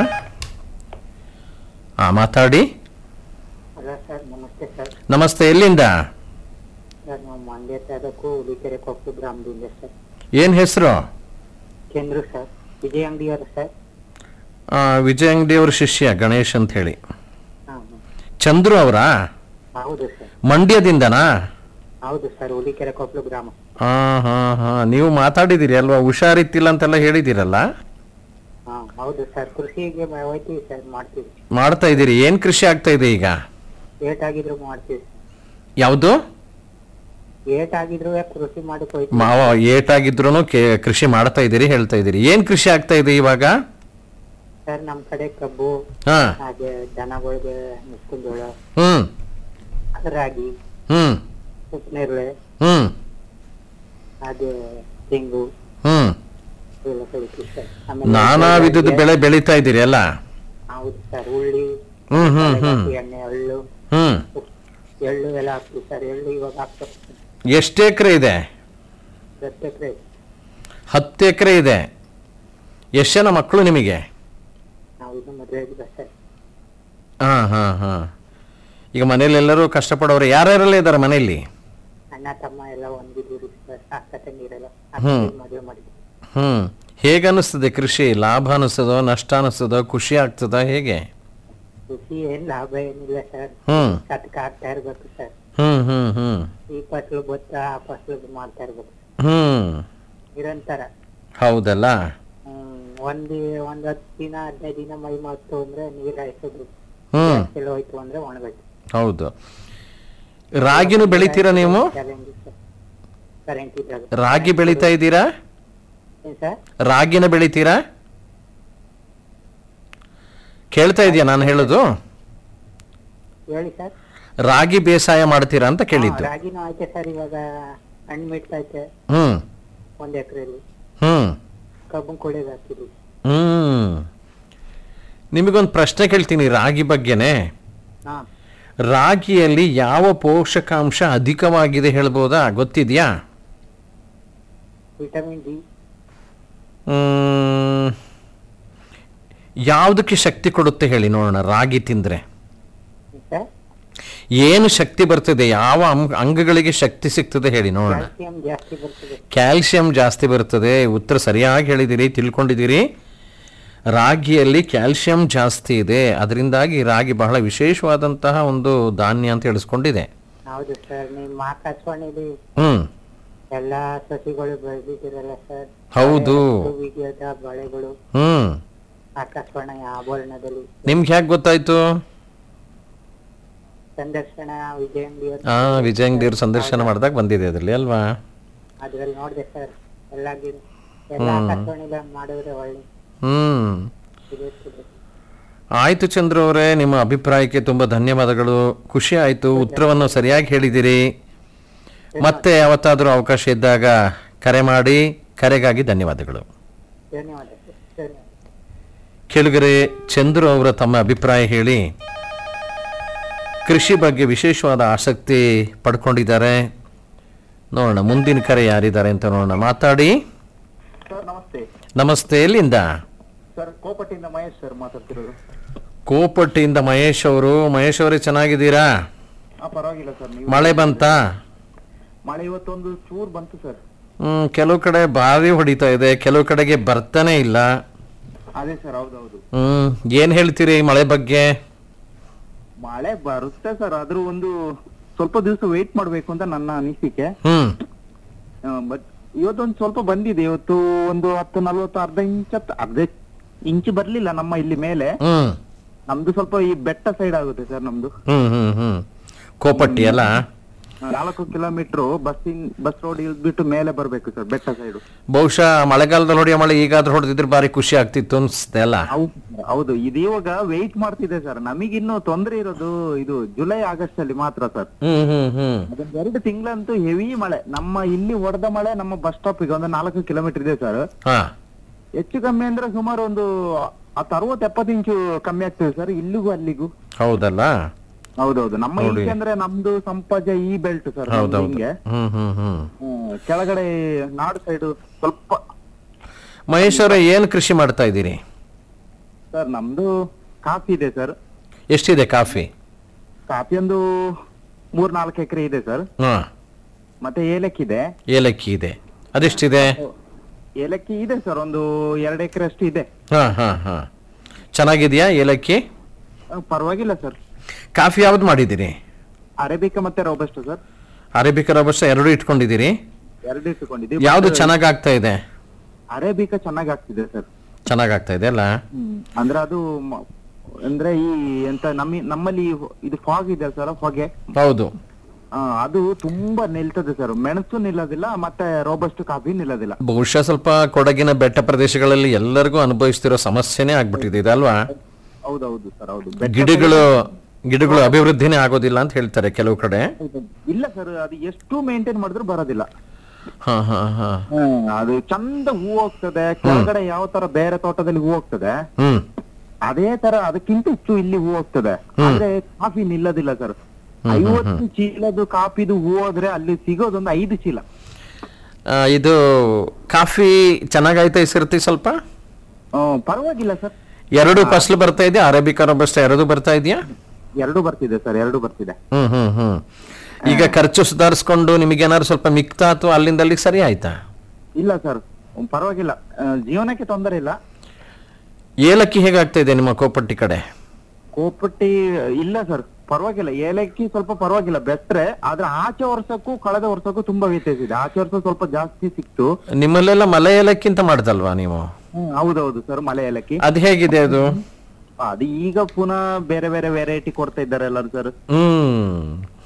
ಆ ಮಾತಾಡಿ ಹಲೋ ಸರ್ ನಮಸ್ತೆ ಸರ್ ನಮಸ್ತೆ ಎಲ್ಲಿಂದ ಸರ್ ನಾವು ಮಂಡ್ಯ ತಾಲೂಕು ಹುಲಿಕೆರೆ ಕೊಪ್ಪು ಗ್ರಾಮದಿಂದ ಸರ್ ಏನ್ ಹೆಸರು ಚಂದ್ರು ಸರ್ ವಿಜಯ ಅಂಗಡಿಯವರು ಸರ್ ವಿಜಯ ಅಂಗಡಿ ಅವ್ರ ಶಿಷ್ಯ ಗಣೇಶ್ ಅಂತ ಹೇಳಿ ಹಾಂ ಚಂದ್ರು ಅವರಾ ಹೌದು ಸರ್ ಮಂಡ್ಯದಿಂದನಾ ಹೌದು ಸರ್ ಹುಲಿಕೆರೆ ಕೊಪ್ಪಳು ಗ್ರಾಮ ಹಾ ಹಾ ಹಾ ನೀವು ಮಾತಾಡಿದಿರಿ ಅಲ್ವಾ ಹುಷಾರಿತ್ತಿಲ್ಲ ಅಂತೆಲ್ಲ ಹೇಳಿದಿರಲ್ಲ ಹಾ ಹೌದು ಸರ್ ಕೃಷಿಗೆ ಮ- ಹೋಯ್ತೀವಿ ಸರ್ ಮಾಡ್ತೀವಿ ಮಾಡ್ತಾ ಇದ್ದೀರಿ ಏನ್ ಕೃಷಿ ಆಗ್ತಾ ಇದೆ ಈಗ ಏಟ್ ಆಗಿದ್ರು ಮಾಡ್ತೀವಿ ಯಾವುದು ಏಟ್ ಆಗಿದ್ರು ಕೃಷಿ ಮಾಡಕ್ ಹೋಯ್ತೀವಿ ಮಾವ ಏಟಾಗಿದ್ರು ಕೃಷಿ ಮಾಡ್ತಾ ಇದ್ದೀರಿ ಹೇಳ್ತಾ ಇದ್ದೀರಿ ಏನ್ ಕೃಷಿ ಆಗ್ತಾ ಇದೆ ಇವಾಗ ಸರ್ ನಮ್ ಕಡೆ ಕಬ್ಬು ಹಾ ಹಾಗೆ ದನಗಳಿಗೆ ಮುಸ್ಕಿನ ಜೋಳ ಹ್ಮ್ ರಾಗಿ ಹ್ಮ್ ಉಪ್ಪನೇರಳೆ ಹ್ಮ್ ಹಾಗೆ ತೆಂಗು ಹ್ಮ್ ಇವೆಲ್ಲ ಬೆಳಿತೀವಿ ಸರ್ ನಾನಾ ವಿಧದ ಬೆಳೆ ಬೆಳೀತಾ ಇದ್ದೀರಿ ಅಲ್ಲ ಹೌದು ಸರ್ ಉಳ್ಳಿ ಹ್ಮ್ ಹ್ಮ್ ಹ್ಮ್ ಎಣ್ಣೆ ಎಳ್ಳು ಹ್ಮ್ ಎಳ್ಳು ಎಲ್ಲ ಹಾಕ್ತೀವಿ ಸರ್ ಎಳ್ಳು ಇವಾಗ ಹಾಕ್ತಾರೆ ಎಷ್ಟು ಎಕರೆ ಇದೆ ಹತ್ತು ಎಕರೆ ಹತ್ತು ಎಕರೆ ಇದೆ ಎಷ್ಟು ಜನ ಮಕ್ಕಳು ನಿಮಗೆ ನಾವು ಇನ್ನು ಮದುವೆ ಆಗಿಲ್ಲ ಸರ್ ಹಾ ಹಾ ಹಾ ಈಗ ಮನೇಲಿ ಎಲ್ಲರೂ ಕಷ್ಟಪಡೋರು ಯಾರ್ಯಾರೆಲ್ಲ ಇದ್ದಾರೆ ಮನೆಯಲ್ಲಿ ಅಣ್ಣ ತಮ್ಮ ಎಲ್ಲ ಒಂದಿದ್ರು ಸರ್ ಅಕ್ಕ ತಂಗಿರೆಲ್ಲ ಹ್ಮ್. ಮದುವೆ ಮಾಡಿದ್ವಿ ಹ್ಮ್ ಹೇಗೆ ಅನಿಸ್ತದೆ ಕೃಷಿ ಲಾಭ ಅನಿಸ್ತದೋ ನಷ್ಟ ಅನಿಸ್ತದೋ ಖುಷಿ ಆಗ್ತದೋ ಹೇಗೆ ಕೃಷಿ ಏನ್ ಲಾಭ ಏನಿಲ್ಲ ಸರ್ ಹ್ಮ್ ಕತ್ಕ ಆಗ್ತಾ ಇರ್ಬೇಕು ಸರ್ ಹ್ಮ್ ಹ್ಮ್ ಹ್ಮ್ ಈ ಫಸಲು ಭತ್ತ ಆ ಫಸಲು ಮಾಡ್ತಾ ಇರ್ಬೇಕು ಹ್ಮ್ ನಿರಂತರ ಹೌದಲ್ಲ ಹ್ಮ್ ಒಂದ್ ಒಂದ್ ಹತ್ತು ದಿನ ಹದಿನೈದು ದಿನ ಮೈ ಮಾಡ್ತು ಅಂದ್ರೆ ನೀರ್ ಹಾಯಿಸೋದು ಹ್ಮ್ ಎಲ್ಲ ಹೋಯ್ತು ಅಂದ್ರೆ ಒಣಬೇಕು ಹೌದು ರಾಗಿನೂ ಬೆಳಿತೀರಾ ನೀವು ಚಾಲೆಂಜ್ ಸರ್ ಕರೆಂಟ್ ಇದ್ದಾಗ ರಾಗಿ ಬೆಳಿತಾ ಇದ್ದೀರಾ ಏನ್ ಸರ್ ರಾಗಿನ ಬೆಳಿತೀರಾ ಕೇಳ್ತಾ ಇದೆಯಾ ನಾನು ಹೇಳೋದು ಹೇಳಿ ಸರ್ ರಾಗಿ ಬೇಸಾಯ ಮಾಡ್ತೀರಾ ಅಂತ ಹಾ, ಕೇಳಿದ್ದು ರಾಗಿನೂ ಐತೆ ಸರ್ ಇವಾಗ ಹಣ್ಣು ಮಿಡ್ತಾ ಐತೆ ಹ್ಮ್ ಒಂದ್ ಎಕರೆಯಲ್ಲಿ ಹ್ಮ್ ಕಬ್ಬು ಕೊಳೆಗೆ ಹಾಕಿದ್ವಿ ಹ್ಮ್ ನಿಮಗೊಂದು ಪ್ರಶ್ನೆ ಕೇಳ್ತೀನಿ ರಾಗಿ ಬಗ್ಗೆನೆ ಹಾ ರಾಗಿಯಲ್ಲಿ ಯಾವ ಪೋಷಕಾಂಶ ಅಧಿಕವಾಗಿದೆ ಹೇಳ್ಬೋದಾ ಗೊತ್ತಿದ್ಯಾ ವಿಟಮಿನ್ ಡಿ ಹ್ಮ್, ಯಾವುದಕ್ಕೆ ಶಕ್ತಿ ಕೊಡುತ್ತೆ ಹೇಳಿ ನೋಡೋಣ ರಾಗಿ ತಿಂದ್ರೆ ಸರ್ ಏನು ಶಕ್ತಿ ಬರ್ತದೆ ಯಾವ ಅಂಗ್- ಅಂಗಗಳಿಗೆ ಶಕ್ತಿ ಸಿಗ್ತದೆ ಹೇಳಿ ನೋಡೋಣ ಕ್ಯಾಲ್ಸಿಯಂ ಜಾಸ್ತಿ ಬರ್ತದೆ ಕ್ಯಾಲ್ಸಿಯಂ ಜಾಸ್ತಿ ಬರ್ತದೆ ಉತ್ತರ ಸರಿಯಾಗಿ ಹೇಳಿದಿರಿ ತಿಳ್ಕೊಂಡಿದ್ದೀರಿ ರಾಗಿಯಲ್ಲಿ ಕ್ಯಾಲ್ಸಿಯಂ ಜಾಸ್ತಿ ಇದೆ ಅದರಿಂದಾಗಿ ರಾಗಿ ಬಹಳ ವಿಶೇಷವಾದಂತಹ ಒಂದು ಧಾನ್ಯ ಅಂತ ಹೇಳಿಸ್ಕೊಂಡಿದೆ ಹೌದು ಸರ್ ನಿಮ್ಮ ಆಕಾಶವಾಣಿಲಿ ಹ್ಮ್ ಎಲ್ಲಾ ಸಸಿಗಳು ಬೆಳೆದಿದ್ದೀರಲ್ಲ ಸರ್ ಹೌದು. ವಿದ್ಯಾದ ಬಳೆಗಳು ಹ್ಮ್ ಆಕಾಶವಾಣಿ ಆಭರಣದಲ್ಲಿ ನಿಮ್ಗೆ ಹೇಗೆ ಗೊತ್ತಾಯ್ತು ಸಂದರ್ಶನ ವಿಜಯಂಗಿ ಆ ವಿಜಯಂಗಿಯವ್ರು ಸಂದರ್ಶನ ಮಾಡಿದಾಗ ಬಂದಿದೆ ಅದರಲ್ಲಿ ಅಲ್ವಾ ಅದ್ರಲ್ಲಿ ನೋಡಿದೆ ಸರ್ ಎಲ್ಲ ಗಿ- ಎಲ್ಲ ಆಕಾಶವಾಣಿಲಿ ಹಂಗ್ ಮಾಡಿದ್ರೆ ಒಳ್ಳೆ ಹ್ಮ್ ಇರುತ್ತೆ ಆಯ್ತು ಚಂದ್ರ ಅವರೇ ನಿಮ್ಮ ಅಭಿಪ್ರಾಯಕ್ಕೆ ತುಂಬ ಧನ್ಯವಾದಗಳು ಖುಷಿ ಆಯಿತು ಉತ್ತರವನ್ನು ಸರಿಯಾಗಿ ಹೇಳಿದಿರಿ ಮತ್ತೆ ಯಾವತ್ತಾದರೂ ಅವಕಾಶ ಇದ್ದಾಗ ಕರೆ ಮಾಡಿ ಕರೆಗಾಗಿ ಧನ್ಯವಾದಗಳು ಧನ್ಯವಾದ ಸರ್ ಧನ್ಯವಾದ ಕೆಳಗರೆ ಚಂದ್ರು ಅವರ ತಮ್ಮ ಅಭಿಪ್ರಾಯ ಹೇಳಿ ಕೃಷಿ ಬಗ್ಗೆ ವಿಶೇಷವಾದ ಆಸಕ್ತಿ ಪಡ್ಕೊಂಡಿದ್ದಾರೆ ನೋಡೋಣ ಮುಂದಿನ ಕರೆ ಯಾರಿದ್ದಾರೆ ಅಂತ ನೋಡೋಣ ಮಾತಾಡಿ ಸರ್ ನಮಸ್ತೆ ನಮಸ್ತೆ ಎಲ್ಲಿಂದ ಸರ್ ಕೋಪಟ್ಟಿಯಿಂದ ಮಹೇಶ್ ಸರ್ ಮಾತಾಡ್ತಿರೋದು ಕೋಪಟ್ಟಿಯಿಂದ ಮಹೇಶ್ ಅವರು ಮಹೇಶ್ ಅವರೇ ಚೆನ್ನಾಗಿದ್ದೀರಾ ಹಾ ಪರವಾಗಿಲ್ಲ ಸರ್ ನೀವು ಮಳೆ ಬಂತಾ ಮಳೆ ಇವತ್ತೊಂದು ಚೂರ್ ಬಂತು ಸರ್ ಹ್ಮ್ ಕೆಲವು ಕಡೆ ಭಾರಿ ಹೊಡಿತಾ ಇದೆ ಕೆಲವು ಕಡೆಗೆ ಬರ್ತಾನೆ ಇಲ್ಲ ಅದೇ ಸರ್ ಹೌದೌದು ಹ್ಮ್ ಏನ್ ಹೇಳ್ತೀರಿ ಈ ಮಳೆ ಬಗ್ಗೆ ಮಳೆ ಬರುತ್ತೆ ಸರ್ ಆದ್ರೂ ಒಂದು ಸ್ವಲ್ಪ ದಿವಸ ವೇಟ್ ಮಾಡ್ಬೇಕು ಅಂತ ನನ್ನ ಅನಿಸಿಕೆ ಹ್ಮ್ ಬಟ್ ಇವತ್ತೊಂದು ಸ್ವಲ್ಪ ಬಂದಿದೆ ಇವತ್ತು ಒಂದು ಹತ್ತು ನಲ್ವತ್ತು ಅರ್ಧ ಇಂಚ್ ಹತ್ತು- ಅರ್ಧ ಇಂಚು ಬರ್ಲಿಲ್ಲ ನಮ್ಮ ಇಲ್ಲಿ ಮೇಲೆ ಹ್ಮ್ ನಮ್ದು ಸ್ವಲ್ಪ ಈ ಬೆಟ್ಟ ಸೈಡ್ ಆಗುತ್ತೆ ಸರ್ ನಮ್ದು ಹ್ಮ್ ಹ್ಮ್ ಹ್ಮ್ ಕೋಪಟ್ಟಿ ಅಲ್ಲ ನಾಲ್ಕು ಕಿಲೋಮೀಟರ್ ಬಸ್ ಬಸ್ ರೋಡ್ ಇಳ್ದ್ಬಿಟ್ಟು ಮೇಲೆ ಬರ್ಬೇಕು ಸರ್ ಬೆಟ್ಟ ಸೈಡ್ ಬಹುಶಃ ಮಳೆಗಾಲದಲ್ಲಿ ಹೊಡೆಯೋ ಮಳೆ ಈಗಾದ್ರೂ ಹೊಡೆದಿದ್ರೆ ಬಾರಿ ಖುಷಿ ಆಗ್ತಿತ್ತು ಅನ್ಸುತ್ತೆ ಅಲ್ಲ ಹೌದು ಇದು ಇವಾಗ ವೆಯ್ಟ್ ಮಾಡ್ತಿದೆ ಸರ್ ನಮಗಿನ್ನು ತೊಂದರೆ ಇರೋದು ಇದು ಜುಲೈ ಆಗಸ್ಟ್ ಅಲ್ಲಿ ಮಾತ್ರ ಸರ್ ಹ್ಮ್ ಹ್ಮ್ ಹ್ಮ್ ಅದೊಂದು ಎರಡು ತಿಂಗಳಂತೂ ಹೆವಿ ಮಳೆ ನಮ್ಮ ಇಲ್ಲಿ ಹೊಡೆದ ಮಳೆ ನಮ್ಮ ಬಸ್ ಸ್ಟಾಪ್ ಗೆ ಒಂದು ನಾಲ್ಕು ಕಿಲೋಮೀಟರ್ ಇದೆ ಸರ್ ಹಾ ಹೆಚ್ಚು ಕಮ್ಮಿ ಅಂದ್ರೆ ಸುಮಾರು ಒಂದು ಹತ್ತು ಅರವತ್ತು ಎಪ್ಪತ್ತು ಇಂಚು ಕಮ್ಮಿ ಆಗ್ತದೆ ಸರ್ ಇಲ್ಲಿಗೂ ಅಲ್ಲಿಗೂ ಹೌದಲ್ಲ ಹೌದೌದು ನಮ್ಮ ನೋಡಿ. ಇಲ್ಲಿ ಅಂದ್ರೆ ನಮ್ದು ಸಂಪಾಜ ಈ ಬೆಲ್ಟ್ ಸರ್ ಹೌದೌದು ಹಿಂಗೆ ಹ್ಮ್ ಹ್ಮ್ ಹ್ಮ್ ಹ್ಮ್, ಕೆಳಗಡೆ ನಾಡು ಸೈಡ್ ಸ್ವಲ್ಪ ಮಹೇಶ್ ಅವರೇ ಏನ್ ಕೃಷಿ ಮಾಡ್ತಾ ಇದ್ದೀರಿ ಸರ್ ನಮ್ದು ಕಾಫಿ ಇದೆ ಸರ್ ಎಷ್ಟಿದೆ ಕಾಫಿ ಕಾಫಿ ಒಂದು ಮೂರ್ ನಾಲ್ಕು ಎಕರೆ ಇದೆ ಸರ್ ಹಾ ಮತ್ತೆ ಏಲಕ್ಕಿ ಇದೆ ಏಲಕ್ಕಿ ಇದೆ ಅದೆಷ್ಟಿದೆ ಏಲಕ್ಕಿ ಇದೆ ಸರ್ ಒಂದು ಎರಡು ಎಕರೆ ಅಷ್ಟು ಇದೆ ಹಾ ಹಾ ಹಾ ಚೆನ್ನಾಗಿದ್ಯಾ ಏಲಕ್ಕಿ ಆ, ಪರವಾಗಿಲ್ಲ ಸರ್ ಕಾಫಿ ಯಾವ್ದು ಮಾಡಿದ್ದೀರಿ ಅರೇಬಿಕಾ ಮತ್ತೆ ರೋಬಸ್ಟ್ ಸರ್ ಅರೇಬಿಕ ರಬಸ್ಟ ಎರಡು ಇಟ್ಕೊಂಡಿದ್ದೀರಿ ಎರಡು ಇಟ್ಟುಕೊಂಡಿದ್ದೀವಿ ಯಾವ್ದು But ಚೆನ್ನಾಗ್ ಆಗ್ತಾ ಇದೆ ಅರೇಬಿಕಾ ಚೆನ್ನಾಗಿ ಆಗ್ತಿದೆ ಸರ್ ಚೆನ್ನಾಗ್ ಆಗ್ತಾ ಇದೆ ಅಲ್ಲ ಅಂದ್ರೆ ಅದು ಮ- ಅಂದ್ರೆ ಈ ಎಂತ ನಮ್ಮಿ ನಮ್ಮಲ್ಲಿ ಇದು ಫಾಗ್ ಇದೆ ಸರ್ ಹೊಗೆ ಹೌದು ಆ, ಅದು ತುಂಬಾ ನಿಲ್ತದೆ ಸರ್ ಮೆಣಸು ನಿಲ್ಲೋದಿಲ್ಲ ಮತ್ತೆ ರೋಬಸ್ಟ್ ಕಾಫಿ ನಿಲ್ಲೋದಿಲ್ಲ ಬಹುಶಃ ಸ್ವಲ್ಪ ಕೊಡಗಿನ ಬೆಟ್ಟ ಪ್ರದೇಶಗಳಲ್ಲಿ ಎಲ್ಲರಿಗೂ ಅನುಭವಿಸ್ತಿರೋ ಸಮಸ್ಯೆನೇ ಆಗ್ಬಿಟ್ಟಿದೆ ಇದಲ್ವಾ ಹೌದೌದು ಸರ್ ಹೌದು ಬೆಟ್ಟ ಗಿಡಗಳು ಗಿಡಗಳು ಅಭಿವೃದ್ಧಿನೇ ಆಗೋದಿಲ್ಲ ಅಂತ ಹೇಳ್ತಾರೆ ಕೆಲವು ಕಡೆ ಸೈಡ್- ಇಲ್ಲ ಸರ್ ಅದು ಎಷ್ಟು ಮೇಂಟೈನ್ ಮಾಡಿದ್ರು ಬರೋದಿಲ್ಲ ಹಾ ಹಾ ಹಾ ಹ್ಮ್, ಅದು ಚಂದ ಹೂ ಹೋಗ್ತದೆ ಕೆಳಗಡೆ ಯಾವ ತರ ಬೇರೆ ತೋಟದಲ್ಲಿ ಹೂ ಹೋಗ್ತದೆ ಹ್ಮ್ ಅದೇ ತರ ಅದಕ್ಕಿಂತ ಹೆಚ್ಚು ಇಲ್ಲಿ ಹೂ ಹೋಗ್ತದೆ ಆದ್ರೆ ಕಾಫಿ ನಿಲ್ಲೋದಿಲ್ಲ ಸರ್ ಐವತ್ತು ಚೀಲದು ಕಾಫಿದು ಹೂ ಹೋದ್ರೆ ಅಲ್ಲಿ ಸಿಗೋದೊಂದು ಐದು ಚೀಲ ಆ, ಇದು ಕಾಫಿ ಚೆನ್ನಾಗಾಯ್ತಾ ಹೆಸರ್ತಿ ಸ್ವಲ್ಪ ಹ್ಮ್, ಪರವಾಗಿಲ್ಲ ಸರ್ ಎರಡು ಫಸಲು ಬರ್ತಾ ಇದೆಯಾ ಅರೇಬಿಕಾ ರಬಸ್ಟ ಎರಡು ಬರ್ತಾ ಇದೆಯಾ ಎರಡು ಬರ್ತಿದೆ ಸರ್ ಎರಡು ಬರ್ತಿದೆ ಹ್ಮ್ ಹ್ಮ್ ಹ್ಮ್ ಈಗ ಖರ್ಚು ಸುಧಾರಿಸ್ಕೊಂಡು ನಿಮಗೇನಾದ್ರು ಸ್ವಲ್ಪ ಮಿಕ್ತಾ ಅಥವಾ ಅಲ್ಲಿಂದ ಅಲ್ಲಿಗೆ ಸರಿ ಆಯ್ತಾ ಇಲ್ಲ ಸರ್ ಪರವಾಗಿಲ್ಲ ಆ, ಜೀವನಕ್ಕೆ ತೊಂದರೆ ಇಲ್ಲ ಏಲಕ್ಕಿ ಹೇಗಾಗ್ತಾ ಇದೆ ನಿಮ್ಮ ಕೋಪಟ್ಟಿ ಕಡೆ ಕೋಪಟ್ಟಿ ಇಲ್ಲ ಸರ್ ಪರವಾಗಿಲ್ಲ ಏಲಕ್ಕಿ ಸ್ವಲ್ಪ ಪರವಾಗಿಲ್ಲ ಬೆಟ್ರೆ ಆದ್ರೆ ಆಚೆ ವರ್ಷಕ್ಕೂ ಕಳೆದ ವರ್ಷಕ್ಕೂ ತುಂಬಾ ವ್ಯತ್ಯಾಸ ಇದೆ ಆಚೆ ವರ್ಷ ಸ್ವಲ್ಪ ಜಾಸ್ತಿ ಸಿಕ್ತು ನಿಮ್ಮಲ್ಲೆಲ್ಲ ಮಲೆ ಏಲಕ್ಕಿಂತ ಮಾಡ್ದಲ್ವಾ ನೀವು ಹ್ಮ್, ಹೌದೌದು ಸರ್ ಮಲೆ ಏಲಕ್ಕಿ ಅದು ಹೇಗಿದೆ ಅದು ಅದು ಈಗ ಪುನಃ ಬೇರೆ ಬೇರೆ ವೆರೈಟಿ ಕೊಡ್ತಾ ಇದ್ದಾರೆ ಎಲ್ಲರೂ ಸರ್ ಹ್ಮ್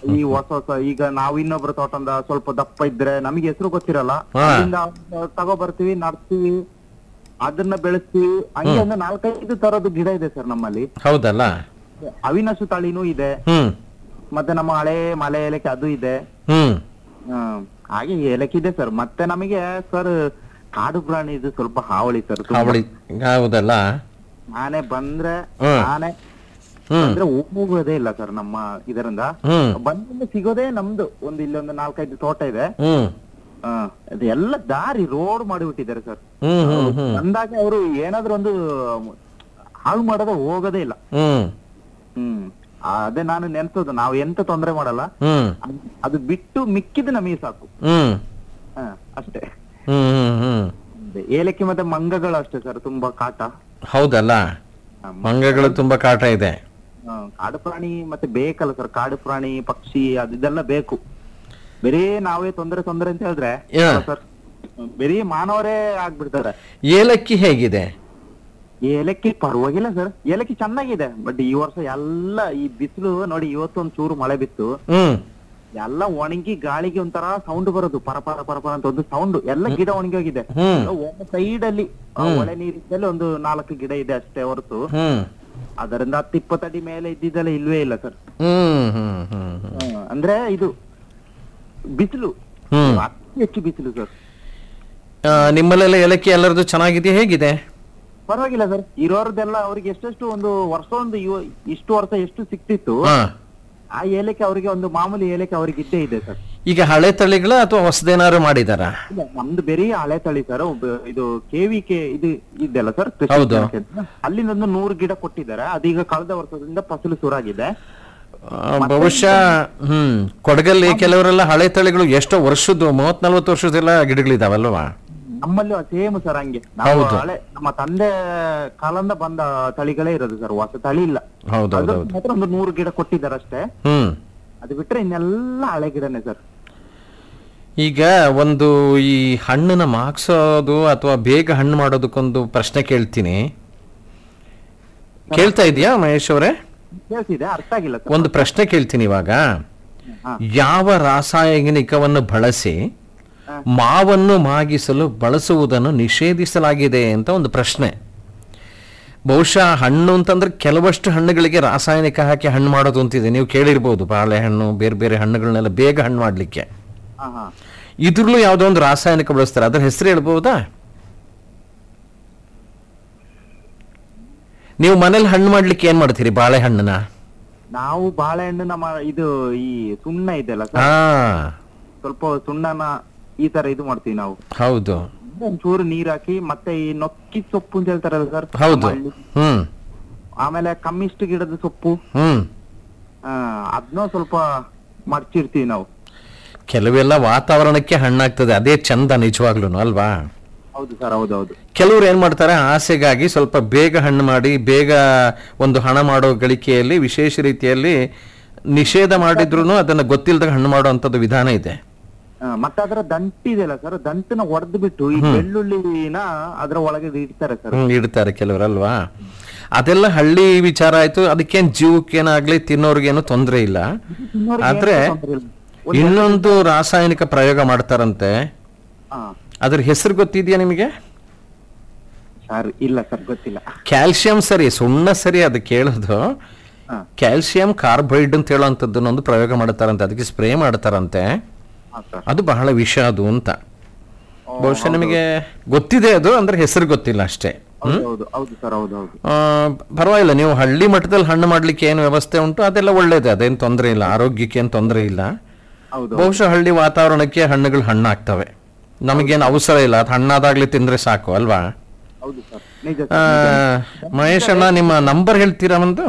ಈ ಹೊಸ ಹೊಸ ಈಗ ನಾವು ಇನ್ನೊಬ್ರ ತೋಟಂದ ಸ್ವಲ್ಪ ದಪ್ಪ ಇದ್ರೆ ನಮಗೆ ಹೆಸರು ಗೊತ್ತಿರಲ್ಲ ಹಾ. ಅಲ್ಲಿಂದ ತಗೋ ಬರ್ತೀವಿ ನಡ್ತೀವಿ ಅದನ್ನ ಬೆಳೆಸ್ತೀವಿ ಹಂಗೆ ಒಂದು ನಾಲ್ಕೈದು ತರದ್ದು ಗಿಡ ಇದೆ ಸರ್ ನಮ್ಮಲ್ಲಿ ಹೌದಲ್ಲ ಅವಿನಾಶು ತಳಿನೂ ಇದೆ ಹ್ಮ್ ಮತ್ತೆ ನಮ್ಮ ಹಳೆ ಮಲೆ ಏಲಕ್ಕಿ ಅದು ಇದೆ ಹ್ಮ್ ಆ, ಹಾಗೆ ಏಲಕ್ಕಿ ಇದೆ ಸರ್ ಮತ್ತೆ ನಮಗೆ ಸರ್ ಕಾಡು ಪ್ರಾಣಿ ಇದು ಸ್ವಲ್ಪ ಹಾವಳಿ ಸರ್ ತುಂಬಾ. ಹಾವಳಿ ಹೌದಲ್ಲ ನಾನೇ ಬಂದ್ರೆ ಹ್ಮ್. ನಾನೇ ಹ್ಮ್ ಅಂದ್ರೆ ಹೋಗೋದೇ ಇಲ್ಲ ಸರ್ ನಮ್ಮ ಇದರಿಂದ ಹ್ಮ್ ಬಂದಿಂದ ಸಿಗೋದೇ ನಮ್ದು ಒಂದು ಇಲ್ಲಿ ಒಂದು ನಾಲ್ಕೈದು ತೋಟ ಇದೆ ಹ್ಮ್ ಆ, ಅದು ಎಲ್ಲ ದಾರಿ ರೋಡ್ ಮಾಡಿಬಿಟ್ಟಿದ್ದಾರೆ ಸರ್ ಹ್ಮ್ ಹ್ಮ್ ಹ್ಮ್ ಅಂದಾಗ ಅವರು ಏನಾದ್ರೂ ಒಂದು ಹಾಳು ಮಾಡದೆ ಹೋಗೋದೇ ಇಲ್ಲ ಹ್ಮ್ ಹ್ಮ್ ಆ, ಅದೇ ನಾನು ನೆನ್ಸೋದು ನಾವು ಎಂತ ತೊಂದರೆ ಮಾಡಲ್ಲ ಹ್ಮ್ ಅದ್- ಅದು ಬಿಟ್ಟು ಮಿಕ್ಕಿದ ನಮಗೆ ಸಾಕು ಹ್ಮ್ ಹ, ಅಷ್ಟೇ ಹ್ಮ್ ಹ್ಮ್ ಹ್ಮ್ ಅದೇ ಏಲಕ್ಕಿ ಮತ್ತೆ ಮಂಗಗಳು ಅಷ್ಟೇ ಸರ್ ತುಂಬಾ ಕಾಟ ಹೌದಲ್ಲ ಆ, ಮಂಗಗಳು ತುಂಬಾ ಕಾಟ ಇದೆ ಆ, ಕಾಡು ಪ್ರಾಣಿ ಮತ್ತೆ ಬೇಕಲ್ಲ ಸರ್ ಕಾಡು ಪ್ರಾಣಿ ಪಕ್ಷಿ ಅದೆಲ್ಲ ಬೇಕು ಬರೀ ನಾವೇ ತೊಂದರೆ ತೊಂದರೆ ಅಂತ ಹೇಳಿದ್ರೆ ಯಾ. ಸರ್ ಬರೀ ಮಾನವರೇ ಆಗ್ಬಿಡ್ತಾರೆ ಏಲಕ್ಕಿ ಹೇಗಿದೆ ಏಲಕ್ಕಿ ಪರವಾಗಿಲ್ಲ ಸರ್ ಏಲಕ್ಕಿ ಚೆನ್ನಾಗಿದೆ ಬಟ್ ಈ ವರ್ಷ ಎಲ್ಲ ಈ ಬಿಸಿಲು ನೋಡಿ ಇವತ್ತೊಂದ್ ಚೂರು ಮಳೆ ಬಿತ್ತು ಹ್ಮ್ ಎಲ್ಲ ಒಣಗಿ ಗಾಳಿಗೆ ಒಂಥರ ಸೌಂಡ್ ಬರೋದು ಪರ ಪರ ಪರ ಪರ ಅಂತ ಒಂದು ಸೌಂಡ್ ಎಲ್ಲ ಗಿಡ ಒಣಗಿ ಹೋಗಿದೆ ಹ್ಮ್. ಒಂದು ಸೈಡ್ ಅಲ್ಲಿ ಆ ಒಳೆ ನೀರಿದ್ದಲ್ಲಿ ಒಂದು ನಾಲ್ಕು ಗಿಡ ಇದೆ ಅಷ್ಟೇ ಹೊರತು ಹ್ಮ್ ಅದರಿಂದ ಹತ್ತು ಇಪ್ಪತ್ತಡಿ ಮೇಲೆ ಇದ್ದಿದ್ದೆಲ್ಲ ಇಲ್ವೇ ಇಲ್ಲ ಸರ್ ಹ್ಮ್ ಹ್ಮ್ ಹ್ಮ್ ಹ್ಮ್ ಅಂದ್ರೆ ಇದು ಬಿಸಿಲು ಹ್ಮ್ ಅತಿ ಹೆಚ್ಚು ಬಿಸಿಲು ಸರ್ ಆ, ನಿಮ್ಮಲ್ಲೆಲ್ಲ ಏಲಕ್ಕಿ ಎಲ್ಲರದು ಚೆನ್ನಾಗಿದೆ ಹೇಗಿದೆ ಪರವಾಗಿಲ್ಲ ಸರ್ ಇರೋರ್ದೆಲ್ಲ ಅವ್ರಿಗೆ ಎಷ್ಟೆಷ್ಟು ಒಂದು ವರ್ಷ ಒಂದು ಇವ- ಇಷ್ಟು ವರ್ಷ ಎಷ್ಟು ಸಿಕ್ತಿತ್ತು ಹಾ ಆ ಏಲಕ್ಕಿ ಅವರಿಗೆ ಒಂದು ಮಾಮೂಲಿ ಏಲಕ್ಕಿ ಅವ್ರಿಗೆ ಇದ್ದೇ ಇದೆ ಸರ್ ಈಗ ಹಳೆ ತಳಿಗಳ ಅಥವಾ ಹೊಸದೇನಾದ್ರು ಮಾಡಿದಾರ ಇಲ್ಲ ನಮ್ದು ಬೇರೆ ಹಳೆ ತಳಿ ಸರ್ ಇದು ಕೆವಿಕೆ ಇದು ಇದೆಲ್ಲ ಸರ್ ಕೃಷಿ ಹೌದು. ಇಲಾಖೆ ಅಂತ. ಅಲ್ಲಿಂದ ಒಂದು ನೂರು ಗಿಡ ಕೊಟ್ಟಿದ್ದಾರೆ ಅದೀಗ ಕಳೆದ ವರ್ಷದಿಂದ ಫಸಲು ಶುರುವಾಗಿದೆ ಬಹುಶಃ ಹ್ಮ್ ಕೊಡಗಲ್ಲಿ ಕೆಲವರೆಲ್ಲ ಹಳೆ ತಳಿಗಳು ಎಷ್ಟೋ ವರ್ಷದ್ದು ಮೂವತ್ ನಲ್ವತ್ತು ವರ್ಷದೆಲ್ಲ ಗಿಡಗಳಿದಾವಲ್ವಾ ನಮ್ಮಲ್ಲಿ ಸೇಮ್ ಸರ್ ಹಂಗೆ ನಾವು ಹೌದು. ಹಳೆ ನಮ್ಮ ತಂದೆ ಕಾಲದಿಂದ ಬಂದ ತಳಿಗಳೇ ಇರೋದು ಸರ್ ಹೊಸ ತಳಿ ಇಲ್ಲ ಹೌದೌದು ಅದ್ರ ಹೌದು ಮಾತ್ರ ಒಂದು ನೂರು ಗಿಡ ಕೊಟ್ಟಿದ್ದಾರೆ ಅಷ್ಟೇ ಹ್ಮ್ ಅದು ಬಿಟ್ರೆ ಇನ್ನೆಲ್ಲ ಹಳೆ ಗಿಡನೇ ಸರ್ ಈಗ ಒಂದು ಈ ಹಣ್ಣನ್ನ ಮಾಗ್ಸೋದು ಅಥವಾ ಬೇಗ ಹಣ್ಣು ಮಾಡೋದಕ್ಕೊಂದು ಪ್ರಶ್ನೆ ಕೇಳ್ತೀನಿ ಕೇಳ್ತಾ ಇದೆಯಾ ಮಹೇಶ್ ಅವರೇ ಕೇಳ್ತಿದೆ ಅರ್ಥ ಆಗಿಲ್ಲ ಸರ್ ಒಂದು ಪ್ರಶ್ನೆ ಕೇಳ್ತೀನಿ ಇವಾಗ ಹಾ. ಯಾವ ರಾಸಾಯನಿಕವನ್ನು ಬಳಸಿ ಮಾವನ್ನು ಮಾಗಿಸಲು ಬಳಸುವುದನ್ನು ನಿಷೇಧಿಸಲಾಗಿದೆ ಅಂತ ಒಂದು ಪ್ರಶ್ನೆ ಬಹುಶಃ ಹಣ್ಣು ಅಂತಂದ್ರೆ ಕೆಲವಷ್ಟು ಹಣ್ಣುಗಳಿಗೆ ರಾಸಾಯನಿಕ ಹಾಕಿ ಹಣ್ಣು ಮಾಡೋದು ಅಂತಿದೆ ನೀವು ಕೇಳಿರ್ಬೋದು ಬಾಳೆಹಣ್ಣು ಬೇರೆ ಬೇರೆ ಹಣ್ಣುಗಳನ್ನೆಲ್ಲ ಬೇಗ ಹಣ್ಣು ಮಾಡಲಿಕ್ಕೆ ಹಾ ಹಾ ಇದ್ರಲ್ಲೂ ಯಾವುದೋ ಒಂದು ರಾಸಾಯನಿಕ ಬಳಸ್ತಾರೆ ಅದ್ರ ಹೆಸರು ಹೇಳ್ಬೋದಾ ನೀವು ಮನೇಲಿ ಹಣ್ಣು ಮಾಡ್ಲಿಕ್ಕೆ ಏನ್ ಮಾಡ್ತೀರಿ ಬಾಳೆಹಣ್ಣನ್ನ ನಾವು ಬಾಳೆಹಣ್ಣು ನಮ್ಮ ಇದು ಈ ಸುಣ್ಣ ಇದೆಯಲ್ಲ ಹಾ ಸರ್ ಸ್ವಲ್ಪ ಸುಣ್ಣನ ಈ ತರ ಇದು ಮಾಡ್ತೀವಿ ನಾವು ಹೌದು ಒಂಚೂರು ನೀರ್ ಹಾಕಿ ಮತ್ತೆ ಈ ನೊಕ್ಕಿ ಸೊಪ್ಪು ಅಂತ ಹೇಳ್ತಾರಲ್ಲ ಸರ್ ಹೌದು ಹ್ಮ್ ಆಮೇಲೆ ಕಮ್ಮಿಷ್ಟು ಗಿಡದ ಸೊಪ್ಪು ಹ್ಮ್ ಅದನ್ನ ಸ್ವಲ್ಪ ಮಡ್ಚಿರ್ತೀವಿ ನಾವು ಕೆಲವೆಲ್ಲ ವಾತಾವರಣಕ್ಕೆ ಹಣ್ಣಾಗ್ತದೆ ಅದೇ ಚಂದ ನಿಜವಾಗ್ಲೂ ಅಲ್ವಾ ಹೌದು ಸರ್ ಹೌದೌದು ಕೆಲವರು ಏನ್ ಮಾಡ್ತಾರೆ ಆಸೆಗಾಗಿ ಸ್ವಲ್ಪ ಬೇಗ ಹಣ್ಣು ಮಾಡಿ ಬೇಗ ಒಂದು ಹಣ ಮಾಡೋ ಗಳಿಕೆಯಲ್ಲಿ ವಿಶೇಷ ರೀತಿಯಲ್ಲಿ ನಿಷೇಧ ಮಾಡಿದ್ರು ಅದನ್ನ ಗೊತ್ತಿಲ್ಲದಾಗ ಹಣ್ಣು ಮಾಡುವಂತದ್ದು ವಿಧಾನ ಇದೆ ಆ, ಮತ್ತೆ ಅದರ ದಂಟು ಇದೆಯಲ್ಲ ಸರ್ ದಂಟನ್ನ ಒಡೆದು ಬಿಟ್ಟು ಈ ಬೆಳ್ಳುಳ್ಳಿನ ಅದ್ರ ಒಳಗೆ ಇಡ್ತಾರೆ ಸರ್ ಹ್ಮ್ ಇಡ್ತಾರೆ ಕೆಲವರಲ್ವಾ ಅದೆಲ್ಲ ಹಳ್ಳಿ ವಿಚಾರ ಆಯ್ತು ಅದಕ್ಕೇನ್ ಜೀವಕ್ಕೇನಾಗ್ಲಿ ತಿನ್ನೋರ್ಗೇನು ತೊಂದರೆ ಇಲ್ಲ ಆದ್ರೆ ಇನ್ನೊಂದು ರಾಸಾಯನಿಕ ಪ್ರಯೋಗ ಮಾಡ್ತಾರಂತೆ ಹಾ ಅದ್ರ ಹೆಸರು ಗೊತ್ತಿದ್ಯಾ ನಿಮಗೆ ಸರ್ ಇಲ್ಲ ಸರ್ ಗೊತ್ತಿಲ್ಲ ಕ್ಯಾಲ್ಸಿಯಂ ಸರಿ ಸುಣ್ಣ ಸರಿ ಅದು ಕೇಳೋದು ಹಾ. ಕ್ಯಾಲ್ಸಿಯಂ ಕಾರ್ಬೈಡ್ ಅಂತ ಹೇಳೋಂಥದ್ದನ್ನ ಒಂದು ಪ್ರಯೋಗ ಮಾಡ್ತಾರಂತೆ ಅದಕ್ಕೆ ಸ್ಪ್ರೇ ಮಾಡ್ತಾರಂತೆ ಹಾ ಸರ್ ಅದು ಬಹಳ ವಿಷ ಅದು ಅಂತ ಬಹುಶಃ ನಿಮಗೆ ಗೊತ್ತಿದೆ ಅದು ಅಂದ್ರೆ ಹೆಸರು ಗೊತ್ತಿಲ್ಲ ಅಷ್ಟೇ ಹ್ಮ್ ಹೌದು ಹೌದು ಸರ್ ಹೌದು ಹೌದು ಆ, ಪರವಾಗಿಲ್ಲ ನೀವು ಹಳ್ಳಿ ಮಟ್ಟದಲ್ಲಿ ಹಣ್ಣು ಮಾಡ್ಲಿಕ್ಕೆ ಏನು ವ್ಯವಸ್ಥೆ ಉಂಟು ಅದೆಲ್ಲ ಒಳ್ಳೇದೇ ಅದೇನು ತೊಂದರೆ ಇಲ್ಲ ಆರೋಗ್ಯಕ್ಕೆ ಏನು ತೊಂದರೆ ಇಲ್ಲ ಹೌದು ಬಹುಶಃ ಹಳ್ಳಿ ವಾತಾವರಣಕ್ಕೆ ಹಣ್ಣುಗಳು ಹಣ್ಣಾಗ್ತವೆ ನಮಗೇನು ಅವಸರ ಇಲ್ಲ ಅದು ಹಣ್ಣಾದಾಗ್ಲಿ ತಿಂದ್ರೆ ಸಾಕು ಅಲ್ವಾ ಹೌದು ಸರ್ ನಿಜ ಆ, ಮಹೇಶ್ ಅಣ್ಣ ನಿಮ್ಮ ನಂಬರ್ ಹೇಳ್ತೀರಾ ಒಂದು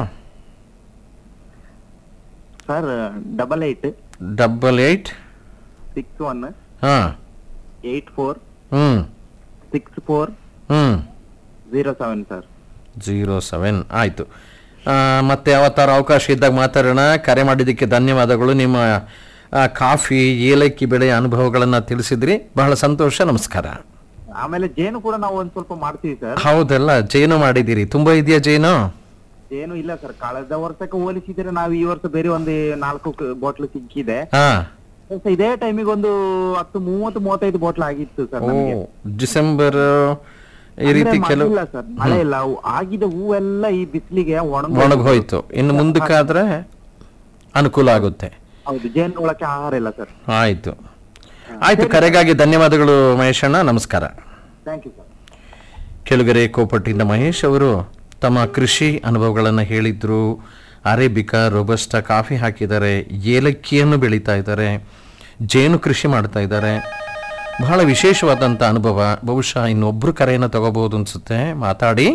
sir double eight double eight six one ಹಾ ಏಟ್ ಫೋರ್ ಹ್ಮ್ ಸಿಕ್ಸ್ ಫೋರ್ ಹ್ಮ್ zero seven sir zero seven ಆಯ್ತು ಆ, ಮತ್ತೆ ಯಾವತ್ತಾರ ಅವಕಾಶ ಇದ್ದಾಗ ಮಾತಾಡೋಣ ಕರೆ ಮಾಡಿದ್ದಕ್ಕೆ ಧನ್ಯವಾದಗಳು ನಿಮ್ಮ ಆ, ಕಾಫಿ ಏಲಕ್ಕಿ ಬೆಳೆಯ ಅನುಭವಗಳನ್ನ ತಿಳಿಸಿದ್ರಿ ಬಹಳ ಸಂತೋಷ ನಮಸ್ಕಾರ ಆಮೇಲೆ ಜೇನು ಕೂಡ ನಾವು ಒಂದ್ ಸ್ವಲ್ಪ ಮಾಡ್ತೀವಿ ಸರ್ ಹೌದಲ್ಲ ಜೇನು ಮಾಡಿದ್ದೀರಿ ತುಂಬಾ ಇದೆಯಾ ಜೇನು ಏನು ಇಲ್ಲ ಸರ್ ಕಳೆದ ವರ್ಷಕ್ಕೆ ಹೋಲಿಸಿದ್ರೆ ನಾವು ಈ ವರ್ಷ ಬೇರೆ ಒಂದು ನಾಲ್ಕು ಬಾಟ್ಲ್ ಸಿಕ್ಕಿದೆ ಹಾ ಸೊ ಇದೇ ಟೈಮಿಗೆ ಒಂದು ಹತ್ತು ಮೂವತ್ತು ಮೂವತ್ತೈದು ಬಾಟ್ಲ್ ಆಗಿತ್ತು ಸರ್ ಓ ನಮಗೆ ಡಿಸೆಂಬರ್ ಈ ರೀತಿ ಅಂದ್ರೆ ಮಳೆ ಕೆಲವು ಇಲ್ಲ ಸರ್ ಮಳೆ ಇಲ್ಲ ಅವು ಆಗಿದ ಹೂವೆಲ್ಲ ಈ ಬಿಸಿಲಿಗೆ ಒಣಗ ಒಣಗೋಯ್ತು ಇನ್ನು ಮುಂದಕ್ಕಾದ್ರೆ ಅನುಕೂಲ ಆಗುತ್ತೆ ಹೌದು ಜೇನು ಹುಳಕ್ಕೆ ಆಹಾರ ಇಲ್ಲ ಸರ್ ಆಯ್ತು ಆಯ್ತು ಕರೆಗಾಗಿ ಧನ್ಯವಾದಗಳು ಮಹೇಶಣ್ಣ ನಮಸ್ಕಾರ ಥ್ಯಾಂಕ್ ಯು ಸರ್ ಕೆಳಗರೆ ಕೋಪಟ್ಟಿಂದ ಮಹೇಶ್ ಅವರು ತಮ್ಮ ಕೃಷಿ ಅನುಭವಗಳನ್ನು ಹೇಳಿದ್ರು ಅರೇಬಿಕಾ ರೋಬಸ್ಟ ಕಾಫಿ ಹಾಕಿದ್ದಾರೆ ಏಲಕ್ಕಿಯನ್ನು ಬೆಳೀತಾ ಇದ್ದಾರೆ ಜೇನು ಕೃಷಿ ಮಾಡ್ತಾ ಇದ್ದಾರೆ ಬಹಳ ವಿಶೇಷವಾದಂಥ ಅನುಭವ ಬಹುಶಃ ಇನ್ನೊಬ್ರು ಕರೆಯನ್ನು ತಗೋಬಹುದು ಅನ್ಸುತ್ತೆ ಮಾತಾಡಿ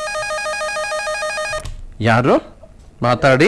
ಯಾರು ಮಾತಾಡಿ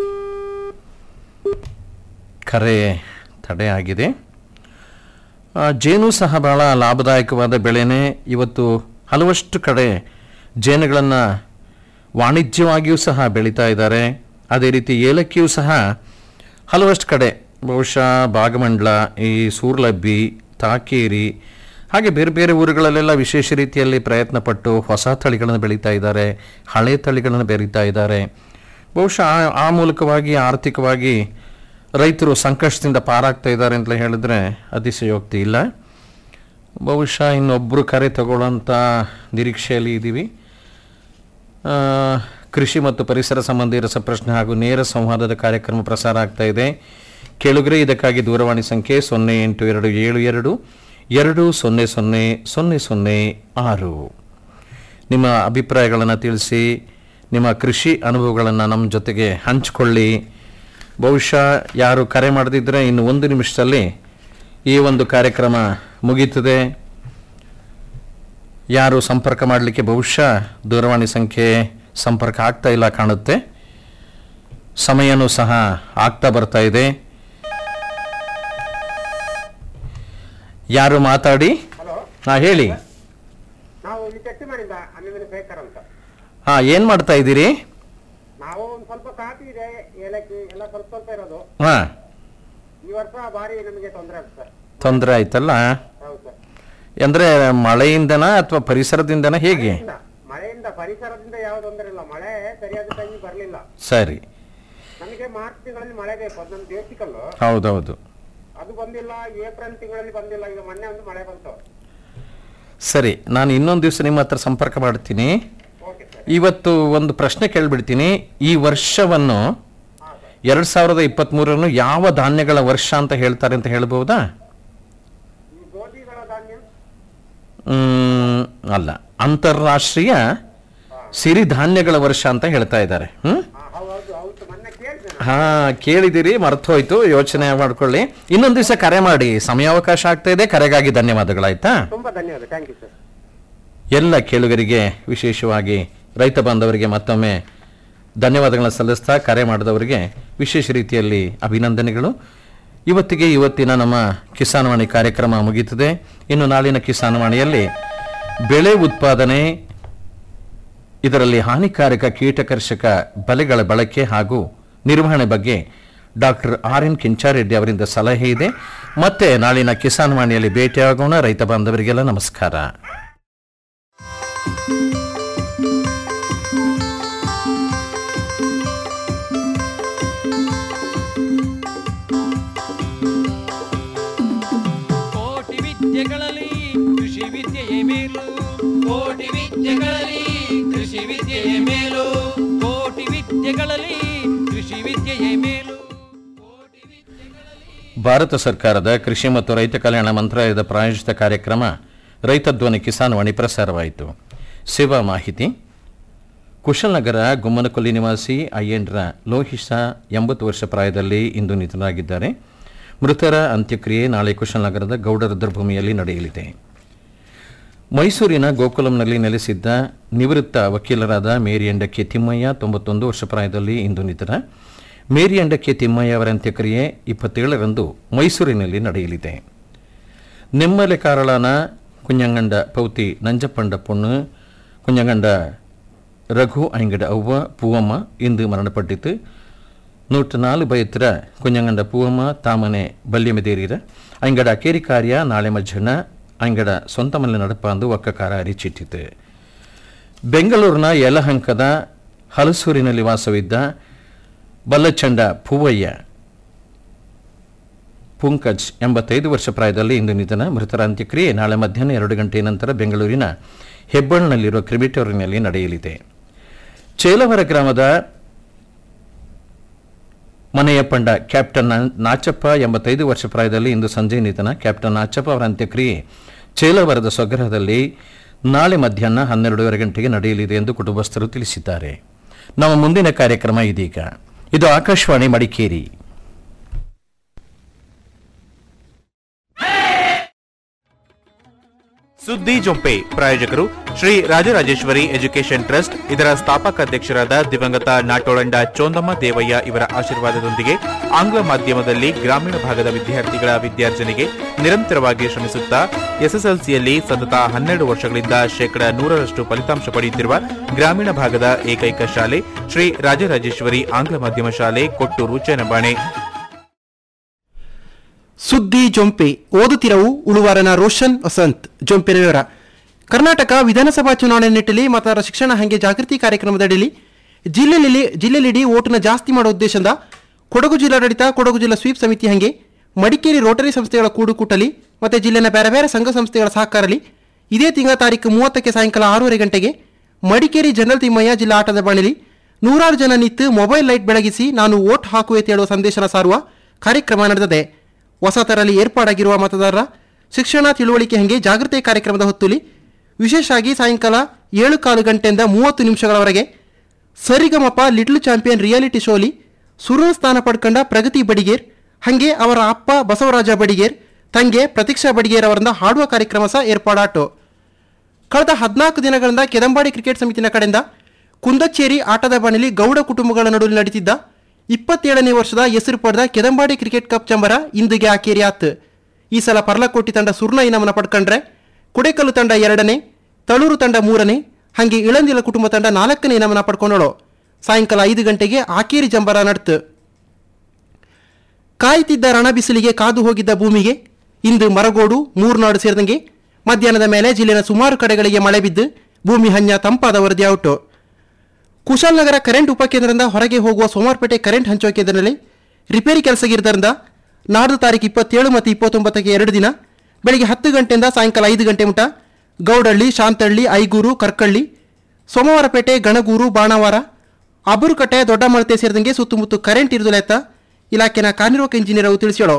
ಕರೆ ತಡೆ ಆಗಿದೆ ಆ, ಜೇನು ಸಹ ಬಹಳ ಲಾಭದಾಯಕವಾದ ಬೆಳೆನೇ ಇವತ್ತು ಹಲವಷ್ಟು ಕಡೆ ಜೇನುಗಳನ್ನು ವಾಣಿಜ್ಯವಾಗಿಯೂ ಸಹ ಬೆಳೀತಾ ಇದ್ದಾರೆ ಅದೇ ರೀತಿ ಏಲಕ್ಕಿಯೂ ಸಹ ಹಲವಷ್ಟು ಕಡೆ ಬಹುಶಃ ಭಾಗಮಂಡಲ ಈ ಸೂರ್ಲಬ್ಬಿ ತಾಕೇರಿ ಹಾಗೆ ಬೇರೆ ಬೇರೆ ಊರುಗಳಲ್ಲೆಲ್ಲ ವಿಶೇಷ ರೀತಿಯಲ್ಲಿ ಪ್ರಯತ್ನ ಪಟ್ಟು ಹೊಸ ತಳಿಗಳನ್ನು ಬೆಳೀತಾ ಇದ್ದಾರೆ ಹಳೆ ತಳಿಗಳನ್ನು ಬೆಳೀತಾ ಇದ್ದಾರೆ ಬಹುಶಃ ಆ- ಆ ಮೂಲಕವಾಗಿ ಆರ್ಥಿಕವಾಗಿ ರೈತರು ಸಂಕಷ್ಟದಿಂದ ಪಾರಾಗ್ತಾ ಇದ್ದಾರೆ ಅಂತ ಹೇಳಿದ್ರೆ ಅತಿಶಯೋಕ್ತಿ ಇಲ್ಲ ಬಹುಶಃ ಇನ್ನೊಬ್ಬರು ಕರೆ ತಗೊಳ್ಳೋಂಥ ನಿರೀಕ್ಷೆಯಲ್ಲಿ ಇದ್ದೀವಿ ಆ, ಕೃಷಿ ಮತ್ತು ಪರಿಸರ ಸಂಬಂಧಿ ರಸಪ್ರಶ್ನೆ ಹಾಗೂ ನೇರ ಸಂವಾದದ ಕಾರ್ಯಕ್ರಮ ಪ್ರಸಾರ ಆಗ್ತಾ ಇದೆ ಕೆಳಗರೆ ಇದಕ್ಕಾಗಿ ದೂರವಾಣಿ ಸಂಖ್ಯೆ ಸೊನ್ನೆ ಎಂಟು ಎರಡು ಏಳು ಎರಡು ಎರಡು ಸೊನ್ನೆ ಸೊನ್ನೆ ಸೊನ್ನೆ ಸೊನ್ನೆ ಆರು ನಿಮ್ಮ ಅಭಿಪ್ರಾಯಗಳನ್ನು ತಿಳಿಸಿ ನಿಮ್ಮ ಕೃಷಿ ಅನುಭವಗಳನ್ನು ನಮ್ಮ ಜೊತೆಗೆ ಹಂಚಿಕೊಳ್ಳಿ ಬಹುಶಃ ಯಾರು ಕರೆ ಮಾಡದಿದ್ದರೆ ಇನ್ನು ಒಂದು ನಿಮಿಷದಲ್ಲಿ ಈ ಒಂದು ಕಾರ್ಯಕ್ರಮ ಮುಗೀತದೆ ಯಾರು ಸಂಪರ್ಕ ಮಾಡಲಿಕ್ಕೆ ಬಹುಶಃ ದೂರವಾಣಿ ಸಂಖ್ಯೆ ಸಂಪರ್ಕ ಆಗ್ತಾ ಇಲ್ಲ ಕಾಣುತ್ತೆ ಸಮಯನೂ ಸಹ ಆಗ್ತಾ ಬರ್ತಾ ಇದೆ ಯಾರು ಮಾತಾಡಿ ಹಾ ಹೇಳಿ ನಾವು ಇಲ್ಲಿ ಚಟ್ಟಿ ಮಾಡಿದ ಅಲ್ಲಿಂದ ಶೇಖರ್ ಅಂತ ಹಾ ಏನ್ ಮಾಡ್ತಾ ಇದ್ದೀರಿ ನಾವು ಒಂದ್ ಸ್ವಲ್ಪ ಕಾಫಿ ಇದೆ ಏಲಕ್ಕಿ ಎಲ್ಲ ಸ್ವಲ್ಪ ಸ್ವಲ್ಪ ಇರೋದು ಹಾ ಈ ವರ್ಷ ಭಾರಿ ನಮಗೆ ತೊಂದರೆ ಆಗುತ್ತೆ ಸರ್ ತೊಂದರೆ ಆಯ್ತಲ್ಲ ಹೌದು ಸರ್ ಅಂದ್ರೆ ಮಳೆಯಿಂದನ ಅಥವಾ ಪರಿಸರದಿಂದನ ಹೇಗೆ ಮಳೆಯಿಂದ- ಮಳೆಯಿಂದ ಪರಿಸರದಿಂದ ಯಾವ ತೊಂದರೆ ಇಲ್ಲ ಮಳೆ ಸರಿಯಾದ ಟೈಮಿಗೆ ಬರಲಿಲ್ಲ ಸರಿ ನಮಗೆ ಮಾರ್ಚ್ ತಿಂಗಳಲ್ಲಿ ಮಳೆ ಬೇಕು ಅದು ನಮ್ಮ ಬೇಸಿಕಲ್ಲು ಹೌದೌದು ಅದು ಬಂದಿಲ್ಲ ಏಪ್ರಿಲ್ ತಿಂಗಳಲ್ಲಿ ಬಂದಿಲ್ಲ ಈಗ ಮೊನ್ನೆ ಒಂದು ಮಳೆ ಬಂತು ಸರಿ ನಾನು ಇನ್ನೊಂದು ದಿವಸ ನಿಮ್ಮ ಹತ್ರ ಸಂಪರ್ಕ ಮಾಡ್ತೀನಿ ಇವತ್ತು ಒಂದು ಪ್ರಶ್ನೆ ಕೇಳ್ಬಿಡ್ತೀನಿ ಈ ವರ್ಷವನ್ನು ಎರಡ್ ಸಾವಿರದ ಇಪ್ಪತ್ತ್ ಯಾವ ಧಾನ್ಯಗಳ ವರ್ಷ ಅಂತ ಹೇಳ್ತಾರೆ ಅಂತ ಹೇಳ್ಬಹುದಾ ಹ್ಮ್, ಅಲ್ಲ ಅಂತಾರಾಷ್ಟ್ರೀಯ ಸಿರಿಧಾನ್ಯಗಳ ವರ್ಷ ಅಂತ ಹೇಳ್ತಾ ಇದ್ದಾರೆ ಹ್ಮ್ ಹಾ ಕೇಳಿದಿರಿ ಮರ್ತು ಹೋಯ್ತು ಯೋಚನೆ ಮಾಡ್ಕೊಳ್ಳಿ ಇನ್ನೊಂದು ದಿವಸ ಕರೆ ಮಾಡಿ ಸಮಯಾವಕಾಶ ಆಗ್ತಾ ಇದೆ ಕರೆಗಾಗಿ ಧನ್ಯವಾದಗಳಾಯ್ತಾ ತುಂಬಾ ಧನ್ಯವಾದ ಥ್ಯಾಂಕ್ ಯು ಸರ್ ಎಲ್ಲ ಕೇಳುಗರಿಗೆ ವಿಶೇಷವಾಗಿ ರೈತ ಬಾಂಧವರಿಗೆ ಮತ್ತೊಮ್ಮೆ ಧನ್ಯವಾದಗಳನ್ನ ಸಲ್ಲಿಸ್ತಾ ಕರೆ ಮಾಡಿದವರಿಗೆ ವಿಶೇಷ ರೀತಿಯಲ್ಲಿ ಅಭಿನಂದನೆಗಳು ಇವತ್ತಿಗೆ ಇವತ್ತಿನ ನಮ್ಮ ಕಿಸಾನ್ವಾಣಿ ಕಾರ್ಯಕ್ರಮ ಮುಗೀತದೆ ಇನ್ನು ನಾಳಿನ ಕಿಸಾನ್ವಾಣಿಯಲ್ಲಿ ಬೆಳೆ ಉತ್ಪಾದನೆ ಇದರಲ್ಲಿ ಹಾನಿಕಾರಕ ಕೀಟಕರ್ಷಕ ಬಲೆಗಳ ಬಳಕೆ ಹಾಗೂ ನಿರ್ವಹಣೆ ಬಗ್ಗೆ ಡಾಕ್ಟರ್ ಆರ್ ಎನ್ ಕಿಂಚಾರೆಡ್ಡಿ ಅವರಿಂದ ಸಲಹೆ ಇದೆ ಮತ್ತೆ ನಾಳಿನ ಕಿಸಾನ್ ವಾಣಿಯಲ್ಲಿ ಭೇಟಿಯಾಗೋಣ ರೈತ ಬಾಂಧವರಿಗೆಲ್ಲ ನಮಸ್ಕಾರ ಕೋಟಿ ವಿದ್ಯೆಗಳಲ್ಲಿ ಕೃಷಿ ವಿದ್ಯೆಯೇ ಮೇಲು ಕೋಟಿ ವಿದ್ಯೆಗಳಲ್ಲಿ ಕೃಷಿ ವಿದ್ಯೆಯೇ ಮೇಲು ಕೋಟಿ ವಿದ್ಯೆಗಳಲ್ಲಿ ಕೃಷಿ ವಿದ್ಯೆಯೇ ಮೇಲು ಭಾರತ ಸರ್ಕಾರದ ಕೃಷಿ ಮತ್ತು ರೈತ ಕಲ್ಯಾಣ ಮಂತ್ರಾಲಯದ ಪ್ರಾಯೋಜಿತ ಕಾರ್ಯಕ್ರಮ ರೈತ ಧ್ವನಿ ಕಿಸಾನ್ ವಾಣಿ ಪ್ರಸಾರವಾಯಿತು ಸೇವಾ ಮಾಹಿತಿ ಕುಶಲನಗರ ಗುಮ್ಮನಕೊಲ್ಲಿ ನಿವಾಸಿ ಅಯ್ಯಂಡ್ರ ಲೋಹಿಸ ಎಂಬತ್ತು ವರ್ಷ ಪ್ರಾಯದಲ್ಲಿ ಇಂದು ನಿಧನರಾಗಿದ್ದಾರೆ ಮೃತರ ಅಂತ್ಯಕ್ರಿಯೆ ನಾಳೆ ಕುಶಲನಗರದ ಗೌಡ ರುದ್ರಭೂಮಿಯಲ್ಲಿ ನಡೆಯಲಿದೆ ಮೈಸೂರಿನ ಗೋಕುಲಂನಲ್ಲಿ ನೆಲೆಸಿದ್ದ ನಿವೃತ್ತ ವಕೀಲರಾದ ಮೇರಿಯಂಡಕ್ಕೆ ತಿಮ್ಮಯ್ಯ ತೊಂಬತ್ತೊಂದು ವರ್ಷ ಪ್ರಾಯದಲ್ಲಿ ಇಂದು ನಿಧನ ಮೇರಿಯಂಡಕ್ಕೆ ತಿಮ್ಮಯ್ಯ ಅವರ ಅಂತ್ಯಕ್ರಿಯೆ ಇಪ್ಪತ್ತೇಳರಂದು ಮೈಸೂರಿನಲ್ಲಿ ನಡೆಯಲಿದೆ ನೆಮ್ಮಲೆ ಕಾರಳನ ಕುഞ്ഞങ്ങಂಡ ಪೌತಿ ನಂಜಪ್ಪಂಡ ಪೊಣ್ಣು ಕುഞ്ഞങ്ങಂಡ ರಘು ஐங்கட ಅವ್ವ பூவಮ್ಮ ಇಂದು ಮರಣಪಟ್ಟಿತು ನೂಟ ನಾಲ್ಕು ಬೈತ್ರ ಕುഞ്ഞങ്ങಂಡ ಪೂವಮ್ಮ ತಾಮನೆ ಬಲ್ಯಮೆದೇರಿರ ಐಂಗಡ ಕೇರಿ ಕಾರ್ಯ ನಾಳೆ ಮಧ್ಯಾಹ್ನ ಐಂಗಡ ಸ್ವಂತ ಮನೆ ನಡಪ ಅಂದು ಒಕ್ಕಕಾರ ಅರಿಚಿಟ್ಟಿತು ಬೆಂಗಳೂರಿನ ಯಲಹಂಕದ ಹಲಸೂರಿನಲ್ಲಿ ವಾಸವಿದ್ದ ಬಲ್ಲಚಂಡ ಪೂವಯ್ಯ ಪುಂಕಜ್ ಎಂಬತ್ತೈದು ವರ್ಷ ಪ್ರಾಯದಲ್ಲಿ ಇಂದು ನಿಧನ ಮೃತರ ಅಂತ್ಯಕ್ರಿಯೆ ನಾಳೆ ಮಧ್ಯಾಹ್ನ ಎರಡು ಗಂಟೆಯ ನಂತರ ಬೆಂಗಳೂರಿನ ಹೆಬ್ಬಾಳ್ನಲ್ಲಿರುವ ಕ್ರಿಮಿಟೋರಿನಲ್ಲಿ ನಡೆಯಲಿದೆ ಚೇಲವರ ಗ್ರಾಮದ ಮನೆಯ ಪಂಡ ಕ್ಯಾಪ್ಟನ್ ನಾ- ನಾಚಪ್ಪ ಎಂಬತ್ತೈದು ವರ್ಷ ಪ್ರಾಯದಲ್ಲಿ ಇಂದು ಸಂಜೆ ನಿಧನ ಕ್ಯಾಪ್ಟನ್ ನಾಚಪ್ಪ ಅವರ ಅಂತ್ಯಕ್ರಿಯೆ ಚೇಲವರದ ಸ್ವಗ್ರಹದಲ್ಲಿ ನಾಳೆ ಮಧ್ಯಾಹ್ನ ಹನ್ನೆರಡೂವರೆ ಗಂಟೆಗೆ ನಡೆಯಲಿದೆ ಎಂದು ಕುಟುಂಬಸ್ಥರು ತಿಳಿಸಿದ್ದಾರೆ ನಮ್ಮ ಮುಂದಿನ ಕಾರ್ಯಕ್ರಮ ಇದೀಗ ಇದು ಆಕಾಶವಾಣಿ ಮಡಿಕೇರಿ ಸುದ್ದಿ ಜೊಂಪೆ ಪ್ರಾಯೋಜಕರು ಶ್ರೀ ರಾಜರಾಜೇಶ್ವರಿ ಎಜುಕೇಷನ್ ಟ್ರಸ್ಟ್ ಇದರ ಸ್ಥಾಪಕ ಅಧ್ಯಕ್ಷರಾದ ದಿವಂಗತ ನಾಟೋಳಂಡ ಚೋಂದಮ್ಮ ದೇವಯ್ಯ ಇವರ ಆಶೀರ್ವಾದದೊಂದಿಗೆ ಆಂಗ್ಲ ಮಾಧ್ಯಮದಲ್ಲಿ ಗ್ರಾಮೀಣ ಭಾಗದ ವಿದ್ಯಾರ್ಥಿಗಳ ವಿದ್ಯಾರ್ಜನೆಗೆ ನಿರಂತರವಾಗಿ ಶ್ರಮಿಸುತ್ತಾ ಎಸ್ಎಸ್ಎಲ್ಸಿಯಲ್ಲಿ ಸತತ ಹನ್ನೆರಡು ವರ್ಷಗಳಿಂದ ಶೇಕಡ ನೂರರಷ್ಟು ಫಲಿತಾಂಶ ಪಡೆಯುತ್ತಿರುವ ಗ್ರಾಮೀಣ ಭಾಗದ ಏಕೈಕ ಶಾಲೆ ಶ್ರೀ ರಾಜರಾಜೇಶ್ವರಿ ಆಂಗ್ಲ ಮಾಧ್ಯಮ ಶಾಲೆ ಕೊಟ್ಟೂರು ಚೇನಬಾಣೆ ಸುದ್ದಿ ಜೊಂಪೆ ಓದುತ್ತಿರವು ಉಳುವಾರನ ರೋಷನ್ ವಸಂತ್ ಜೊಂಪಿನ ವಿವರ ಕರ್ನಾಟಕ ವಿಧಾನಸಭಾ ಚುನಾವಣೆ ನಿಟ್ಟಿನಲ್ಲಿ ಮತದಾರರ ಶಿಕ್ಷಣ ಹಂಗೆ ಜಾಗೃತಿ ಕಾರ್ಯಕ್ರಮದಡಿಯಲ್ಲಿ ಜಿಲ್ಲೆಯಲ್ಲಿ ಜಿಲ್ಲೆಲಿಡಿ ಓಟನ್ನ ಜಾಸ್ತಿ ಮಾಡೋ ಉದ್ದೇಶದಿಂದ ಕೊಡಗು ಜಿಲ್ಲಾಡಳಿತ ಕೊಡಗು ಜಿಲ್ಲಾ ಸ್ವೀಪ್ ಸಮಿತಿ ಹಂಗೆ ಮಡಿಕೇರಿ ರೋಟರಿ ಸಂಸ್ಥೆಗಳ ಕೂಡುಕೂಟಲಿ ಮತ್ತು ಜಿಲ್ಲೆನ ಬೇರೆ ಬೇರೆ ಸಂಘ ಸಂಸ್ಥೆಗಳ ಸಹಕಾರಲಿ ಇದೇ ತಿಂಗಳ ತಾರೀಕು ಮೂವತ್ತಕ್ಕೆ ಸಾಯಂಕಾಲ ಆರೂವರೆ ಗಂಟೆಗೆ ಮಡಿಕೇರಿ ಜನರಲ್ ತಿಮ್ಮಯ್ಯ ಜಿಲ್ಲಾ ಆಟದ ಬಾಣಿಲಿ ನೂರಾರು ಜನ ನಿಂತು ಮೊಬೈಲ್ ಲೈಟ್ ಬೆಳಗಿಸಿ ನಾನು ವೋಟ್ ಹಾಕುವೆ ಹೇಳುವ ಸಂದೇಶನ ಸಾರುವ ಕಾರ್ಯಕ್ರಮ ನಡೆದಿದೆ ಹೊಸತರಲ್ಲಿ ಏರ್ಪಾಡಾಗಿರುವ ಮತದಾರರ ಶಿಕ್ಷಣ ತಿಳುವಳಿಕೆ ಹಂಗೆ ಜಾಗೃತಿ ಕಾರ್ಯಕ್ರಮದ ಹೊತ್ತುಲಿ ವಿಶೇಷವಾಗಿ ಸಾಯಂಕಾಲ ಏಳು ಕಾಲು ಗಂಟೆಯಿಂದ ಮೂವತ್ತು ನಿಮಿಷಗಳವರೆಗೆ ಸರಿಗಮಪ ಲಿಟ್ಲ್ ಚಾಂಪಿಯನ್ ರಿಯಾಲಿಟಿ ಶೋಲಿ ಸುರುಳ ಸ್ಥಾನ ಪಡ್ಕೊಂಡ ಪ್ರಗತಿ ಬಡಿಗೇರ್ ಹಂಗೆ ಅವರ ಅಪ್ಪ ಬಸವರಾಜ ಬಡಿಗೇರ್ ತಂಗೆ ಪ್ರತೀಕ್ಷಾ ಬಡಿಗೇರ್ ಅವರಿಂದ ಹಾಡುವ ಕಾರ್ಯಕ್ರಮ ಸಹ ಏರ್ಪಾಡಾಟು ಕಳೆದ ಹದಿನಾಲ್ಕು ದಿನಗಳಿಂದ ಕೆದಂಬಾಡಿ ಕ್ರಿಕೆಟ್ ಸಮಿತಿನ ಕಡೆಯಿಂದ ಕುಂದಚ್ಚೇರಿ ಆಟದ ಬಣಿಲಿ ಗೌಡ ಕುಟುಂಬಗಳ ನಡುವೆ ನಡೀತಿದ್ದ ಇಪ್ಪತ್ತೇಳನೇ ವರ್ಷದ ಹೆಸರು ಪಡೆದ ಕೆದಂಬಾಡಿ ಕ್ರಿಕೆಟ್ ಕಪ್ ಚಂಬರ ಇಂದಿಗೆ ಆಕೇರಿ ಆತ್ ಈ ಸಲ ಪರ್ಲಕೋಟಿ ತಂಡ ಸುರ್ಣ ಇನಾಮನ ಪಡ್ಕೊಂಡ್ರೆ ಕುಡೆಕಲ್ಲು ತಂಡ ಎರಡನೇ ತಳೂರು ತಂಡ ಮೂರನೇ ಹಾಗೆ ಇಳಂದಿಲ ಕುಟುಂಬ ತಂಡ ನಾಲ್ಕನೇ ಇನಾಮನ ಪಡ್ಕೊಂಡಳು ಸಾಯಂಕಾಲ ಐದು ಗಂಟೆಗೆ ಆಕೇರಿ ಜಂಬರ ನಡ್ತು ಕಾಯ್ತಿದ್ದ ರಣ ಬಿಸಿಲಿಗೆ ಕಾದು ಹೋಗಿದ್ದ ಭೂಮಿಗೆ ಇಂದು ಮರಗೋಡು ಮೂರ್ನಾಡು ಸೇರಿದಂಗೆ ಮಧ್ಯಾಹ್ನದ ಮೇಲೆ ಜಿಲ್ಲೆನ ಸುಮಾರು ಕಡೆಗಳಿಗೆ ಮಳೆ ಬಿದ್ದು ಭೂಮಿ ಹಂಜ ತಂಪಾದ ವರದಿ ಔಟು ಕುಶಾಲನಗರ ಕರೆಂಟ್ ಉಪಕೇಂದ್ರದಿಂದ ಹೊರಗೆ ಹೋಗುವ ಸೋಮಾರ್ಪೇಟೆ ಕರೆಂಟ್ ಹಂಚುವ ಕೇಂದ್ರದಲ್ಲಿ ರಿಪೇರಿ ಕೆಲಸಗಿದ್ದರಿಂದ ನಾಡ್ದು ತಾರೀಕು ಇಪ್ಪತ್ತೇಳು ಮತ್ತು ಇಪ್ಪತ್ತೊಂಬತ್ತಕ್ಕೆ ಎರಡು ದಿನ ಬೆಳಿಗ್ಗೆ ಹತ್ತು ಗಂಟೆಯಿಂದ ಸಾಯಂಕಾಲ ಐದು ಗಂಟೆ ಮುಟ ಗೌಡಳ್ಳಿ ಶಾಂತಳ್ಳಿ ಐಗೂರು ಕರ್ಕಳ್ಳಿ ಸೋಮವಾರಪೇಟೆ ಗಣಗೂರು ಬಾಣಾವಾರ ಅಬುರುಕಟ್ಟೆ ದೊಡ್ಡ ಮಳತೆ ಸೇರಿದಂಗೆ ಸುತ್ತಮುತ್ತ ಕರೆಂಟ್ ಇರುವುದಿಲ್ಲ ಇಲಾಖೆನ ಕಾರ್ಯನಿರ್ವಾಹಕ ಇಂಜಿನಿಯರ್ ಅವರು ತಿಳಿಸ್ಯಾಳು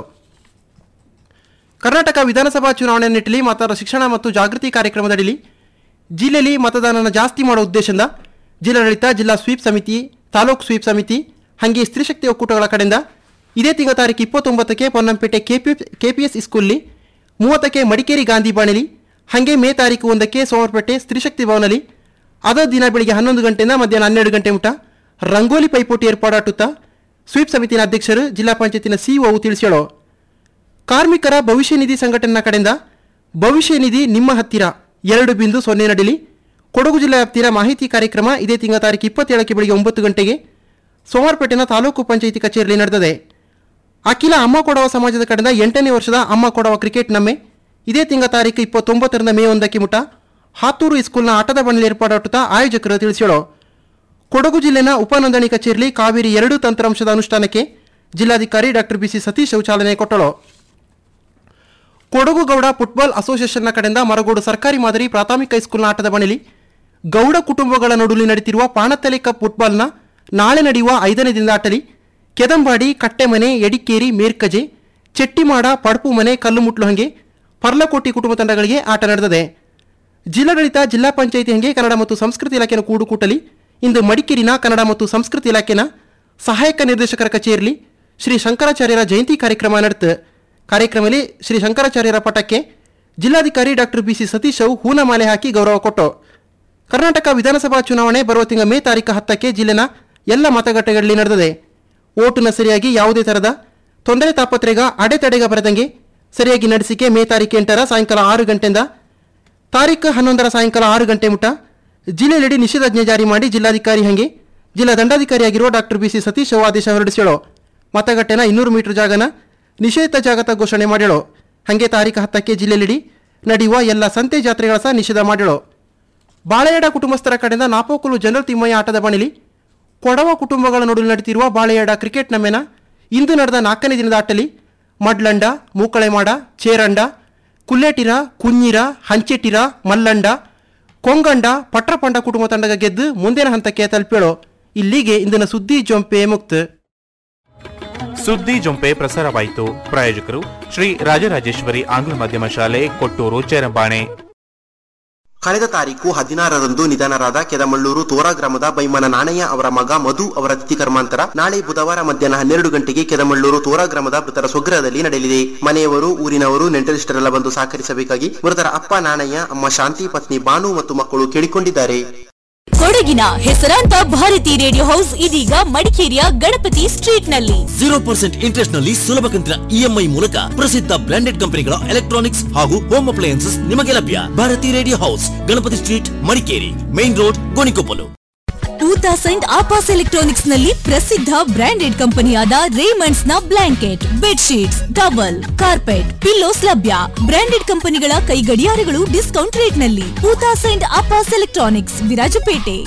ಕರ್ನಾಟಕ ವಿಧಾನಸಭಾ ಚುನಾವಣೆ ನಿಟ್ಟಿನಲ್ಲಿ ಮತದಾರರ ಶಿಕ್ಷಣ ಮತ್ತು ಜಾಗೃತಿ ಕಾರ್ಯಕ್ರಮದಡಿಲಿ ಜಿಲ್ಲೆಯಲ್ಲಿ ಮತದಾನನ ಜಾಸ್ತಿ ಮಾಡೋ ಉದ್ದೇಶದಿಂದ ಜಿಲ್ಲಾಡಳಿತ ಜಿಲ್ಲಾ ಸ್ವೀಪ್ ಸಮಿತಿ ತಾಲೂಕು ಸ್ವೀಪ್ ಸಮಿತಿ ಹಾಗೆ ಸ್ತ್ರೀಶಕ್ತಿ ಒಕ್ಕೂಟಗಳ ಕಡೆಯಿಂದ ಇದೇ ತಿಂಗಳ ತಾರೀಕು ಇಪ್ಪತ್ತೊಂಬತ್ತಕ್ಕೆ ಪೊನ್ನಂಪೇಟೆ ಕೆಪಿ ಕೆಪಿಎಸ್ ಸ್ಕೂಲ್ನಲ್ಲಿ ಮೂವತ್ತಕ್ಕೆ ಮಡಿಕೇರಿ ಗಾಂಧಿ ಬಾಣಿಲಿ ಹಾಗೆ ಮೇ ತಾರೀಕು ಒಂದಕ್ಕೆ ಸೋಮವಾರಪೇಟೆ ಸ್ತ್ರೀಶಕ್ತಿ ಭವನಲ್ಲಿ ಅದ ದಿನ ಬೆಳಿಗ್ಗೆ ಹನ್ನೊಂದು ಗಂಟೆಯಿಂದ ಮಧ್ಯಾಹ್ನ ಹನ್ನೆರಡು ಗಂಟೆ ಮುಟ ರಂಗೋಲಿ ಪೈಪೋಟಿ ಏರ್ಪಾಡಾಟುತ್ತಾ ಸ್ವೀಪ್ ಸಮಿತಿನ ಅಧ್ಯಕ್ಷರು ಜಿಲ್ಲಾ ಪಂಚಾಯತಿನ ಸಿಇಒ ತಿಳಿಸ್ಯಾಳು ಕಾರ್ಮಿಕರ ಭವಿಷ್ಯ ನಿಧಿ ಸಂಘಟನೆಯ ಕಡೆಯಿಂದ ಭವಿಷ್ಯ ನಿಧಿ ನಿಮ್ಮ ಹತ್ತಿರ ಎರಡು ಬಿಂದು ಸೊನ್ನೆ ನಡಿಲಿ ಕೊಡಗು ಜಿಲ್ಲೆ ವ್ಯಾಪ್ತಿಯ ಮಾಹಿತಿ ಕಾರ್ಯಕ್ರಮ ಇದೇ ತಿಂಗಳ ತಾರೀಕು ಇಪ್ಪತ್ತೇಳಕ್ಕೆ ಬೆಳಿಗ್ಗೆ ಒಂಬತ್ತು ಗಂಟೆಗೆ ಸೋಮವಾರಪೇಟೆನ ತಾಲೂಕು ಪಂಚಾಯಿತಿ ಕಚೇರಿಯಲ್ಲಿ ನಡೆದಿದೆ ಅಖಿಲ ಅಮ್ಮ ಕೊಡವ ಸಮಾಜದ ಕಡೆಯಿಂದ ಎಂಟನೇ ವರ್ಷದ ಅಮ್ಮ ಕೊಡವ ಕ್ರಿಕೆಟ್ ನಮ್ಮೆ ಇದೇ ತಿಂಗಳ ತಾರೀಕು ಇಪ್ಪತ್ತೊಂಬತ್ತರಿಂದ ಮೇ ಒಂದಕ್ಕೆ ಮುಟ ಹಾತೂರು ಸ್ಕೂಲ್ನ ಆಟದ ಬಣ್ಣಲಿ ಏರ್ಪಾಡಾಟುತ್ತಾ ಆಯೋಜಕರು ತಿಳಿಸ್ಯಾಳು ಕೊಡಗು ಜಿಲ್ಲೆನ ಉಪನೋಂದಣಿ ಕಚೇರಿಯಲ್ಲಿ ಕಾವೇರಿ ಎರಡು ತಂತ್ರಾಂಶದ ಅನುಷ್ಠಾನಕ್ಕೆ ಜಿಲ್ಲಾಧಿಕಾರಿ ಡಾಕ್ಟರ್ ಬಿಸಿ ಸತೀಶ್ ಚಾಲನೆ ಕೊಟ್ಟಳು ಕೊಡಗು ಗೌಡ ಫುಟ್ಬಾಲ್ ಅಸೋಸಿಯೇಷನ್ನ ಕಡೆಯಿಂದ ಮರಗೋಡು ಸರ್ಕಾರಿ ಮಾದರಿ ಪ್ರಾಥಮಿಕ ಹೈಸ್ಕೂಲ್ನ ಆಟದ ಬಣಿಲಿ ಗೌಡ ಕುಟುಂಬಗಳ ನಡುವೆ ನಡೀತಿರುವ ಪಾಣತಲೆ ಕಪ್ ಫುಟ್ಬಾಲ್ನ ನಾಳೆ ನಡೆಯುವ ಐದನೇ ದಿನದ ಆಟಲಿ ಕೆದಂಬಾಡಿ ಕಟ್ಟೆಮನೆ ಎಡಿಕೇರಿ ಮೇರ್ಕಜೆ ಚೆಟ್ಟಿಮಾಡ ಪಡ್ಪು ಮನೆ ಕಲ್ಲುಮುಟ್ಲು ಹಂಗೆ ಪರ್ಲಕೋಟಿ ಕುಟುಂಬ ತಂಡಗಳಿಗೆ ಆಟ ನಡೆದಿದೆ ಜಿಲ್ಲಾಡಳಿತ ಜಿಲ್ಲಾ ಪಂಚಾಯಿತಿ ಹಂಗೆ ಕನ್ನಡ ಮತ್ತು ಸಂಸ್ಕೃತಿ ಇಲಾಖೆನ ಕೂಡುಕೂಟಲಿ ಇಂದು ಮಡಿಕೇರಿನ ಕನ್ನಡ ಮತ್ತು ಸಂಸ್ಕೃತಿ ಇಲಾಖೆನ ಸಹಾಯಕ ನಿರ್ದೇಶಕರ ಕಚೇರಿಯಲ್ಲಿ ಶ್ರೀ ಶಂಕರಾಚಾರ್ಯರ ಜಯಂತಿ ಕಾರ್ಯಕ್ರಮ ನಡೆತು ಕಾರ್ಯಕ್ರಮದಲ್ಲಿ ಶ್ರೀ ಶಂಕರಾಚಾರ್ಯರ ಪಟಕ್ಕೆ ಜಿಲ್ಲಾಧಿಕಾರಿ ಡಾಕ್ಟರ್ ಬಿಸಿ ಸತೀಶ್ ಅವು ಹೂನಮಾಲೆ ಹಾಕಿ ಗೌರವ ಕೊಟ್ಟು ಕರ್ನಾಟಕ ವಿಧಾನಸಭಾ ಚುನಾವಣೆ ಬರುವ ತಿಂಗಳ ಮೇ ತಾರೀಕು ಹತ್ತಕ್ಕೆ ಜಿಲ್ಲೆನ ಎಲ್ಲ ಮತಗಟ್ಟೆಗಳಲ್ಲಿ ನಡೆದಿದೆ ಓಟುನ ಸರಿಯಾಗಿ ಯಾವುದೇ ಥರದ ತೊಂದರೆ ತಾಪತ್ರೆಗ ಅಡೆತಡೆಗ ಬರದಂಗೆ ಸರಿಯಾಗಿ ನಡೆಸಿಕೆ ಮೇ ತಾರೀಕು ಎಂಟರ ಸಾಯಂಕಾಲ ಆರು ಗಂಟೆಯಿಂದ ತಾರೀಕು ಹನ್ನೊಂದರ ಸಾಯಂಕಾಲ ಆರು ಗಂಟೆ ಮುಟ ಜಿಲ್ಲೆಯೆಡೆ ನಿಷೇಧಾಜ್ಞೆ ಜಾರಿ ಮಾಡಿ ಜಿಲ್ಲಾಧಿಕಾರಿ ಹಂಗೆ ಜಿಲ್ಲಾ ದಂಡಾಧಿಕಾರಿಯಾಗಿರುವ ಡಾಕ್ಟರ್ ಬಿಸಿ ಸತೀಶ್ ಅವು ಆದೇಶ ಹೊರಡಿಸ್ಯಾಳು ಮತಗಟ್ಟೆನ ಇನ್ನೂರು ಮೀಟರ್ ಜಾಗನ ನಿಷೇಧ ಜಾಗತ ಘೋಷಣೆ ಮಾಡ್ಯಾಳು ಹಾಗೆ ತಾರೀಕು ಹತ್ತಕ್ಕೆ ಜಿಲ್ಲೆಯೆಡೆ ನಡೆಯುವ ಎಲ್ಲ ಸಂತೆ ಜಾತ್ರೆಗಳ ಸಹ ನಿಷೇಧ ಮಾಡ್ಯಾಳು ಬಾಳೆಯಡ ಕುಟುಂಬಸ್ಥರ ಕಡೆಯಿಂದ ನಾಪೋಕುಲು ಜನರಲ್ ತಿಮ್ಮಯ್ಯ ಆಟದ ಬಣಿಲಿ ಕೊಡವ ಕುಟುಂಬಗಳ ನಡುವೆ ನಡೆಯುತ್ತಿರುವ ಬಾಳೆಯಾಡ ಕ್ರಿಕೆಟ್ ನಮ್ಮೆನ ಇಂದು ನಡೆದ ನಾಲ್ಕನೇ ದಿನದ ಆಟಲಿ ಮಡ್ಲಂಡ ಮೂಕಳೆಮಾಡ ಚೇರಂಡ ಕುಲ್ಲೇಟಿರ ಕುഞ്ഞിರ ಹಂಚೆಟ್ಟಿರ ಮಲ್ಲಂಡ ಕೊಂಗಂಡ ಪಟ್ರಪಂಡ ಕುಟುಂಬ ತಂಡಗ ಗೆದ್ದು ಮುಂದಿನ ಹಂತಕ್ಕೆ ತಲುಪೇಳೋ ಇಲ್ಲಿಗೆ ಇಂದಿನ ಸುದ್ದಿ ಜೊಂಪೆ ಮುಕ್ತ ಸುದ್ದಿ ಜೊಂಪೆ ಪ್ರಸಾರವಾಯಿತು ಪ್ರಾಯೋಜಕರು ಶ್ರೀ ರಾಜರಾಜೇಶ್ವರಿ ಆಂಗ್ಲ ಮಾಧ್ಯಮ ಶಾಲೆ ಕೊಟ್ಟೂರು ಚೇರಂಬಾಣೆ ಕಳೆದ ತಾರೀಕು ಹದಿನಾರರಂದು ನಿಧನರಾದ ಕೆದಮಳ್ಳೂರು ತೋರಾ ಗ್ರಾಮದ ಬೈಮನ ನಾಣಯ್ಯ ಅವರ ಮಗ ಮಧು ಅವರ ತಿಥಿ ಕರ್ಮಾಂತರ ನಾಳೆ ಬುಧವಾರ ಮಧ್ಯಾಹ್ನ ಹನ್ನೆರಡು ಗಂಟೆಗೆ ಕೆದಮಳ್ಳೂರು ತೋರಾ ಗ್ರಾಮದ ಮೃತರ ಸ್ವಗ್ರಹದಲ್ಲಿ ನಡೆಯಲಿದೆ ಮನೆಯವರು ಊರಿನವರು ನೆಂಟರಿಷ್ಟರೆಲ್ಲ ಬಂದು ಸಹಕರಿಸಬೇಕಾಗಿ ಮೃತರ ಅಪ್ಪ ನಾಣಯ್ಯ ಅಮ್ಮ ಶಾಂತಿ ಪತ್ನಿ ಬಾನು ಮತ್ತು ಮಕ್ಕಳು ಕೇಳಿಕೊಂಡಿದ್ದಾರೆ ಕೊಡಗಿನ ಹೆಸರಾಂತ ಭಾರತಿ ರೇಡಿಯೋ ಹೌಸ್ ಇದೀಗ ಮಡಿಕೇರಿಯ ಗಣಪತಿ ಸ್ಟ್ರೀಟ್ ನಲ್ಲಿ ಜೀರೋ ಪರ್ಸೆಂಟ್ ಇಂಟ್ರೆಸ್ಟ್ ನಲ್ಲಿ ಸುಲಭ ಕಂತಿನ ಇಎಂಐ ಮೂಲಕ ಪ್ರಸಿದ್ಧ ಬ್ರಾಂಡೆಡ್ ಕಂಪನಿಗಳ ಎಲೆಕ್ಟ್ರಾನಿಕ್ಸ್ ಹಾಗೂ ಹೋಮ್ ಅಪ್ಲಯನ್ಸಸ್ ನಿಮಗೆ ಲಭ್ಯ Bharati radio house Ganapati street Madikeri main road Gonikoppal ಊತಾ ಸೈಂಟ್ ಆಪಾಸ್ ಎಲೆಕ್ಟ್ರಾನಿಕ್ಸ್ ನಲ್ಲಿ ಪ್ರಸಿದ್ಧ ಬ್ರಾಂಡೆಡ್ ಕಂಪನಿಯಾದ ರೇಮಂಡ್ಸ್ ನ blanket bedsheets towel carpet pillows ಲಭ್ಯ ಬ್ರಾಂಡೆಡ್ ಕಂಪನಿಗಳ ಕೈ ಗಡಿಯಾರಗಳು ಡಿಸ್ಕೌಂಟ್ ರೇಟ್ ನಲ್ಲಿ ಊತಾ ಸೈಂಟ್ ಆಪಾಸ್ ಎಲೆಕ್ಟ್ರಾನಿಕ್ಸ್ ವಿರಾಜಪೇಟೆ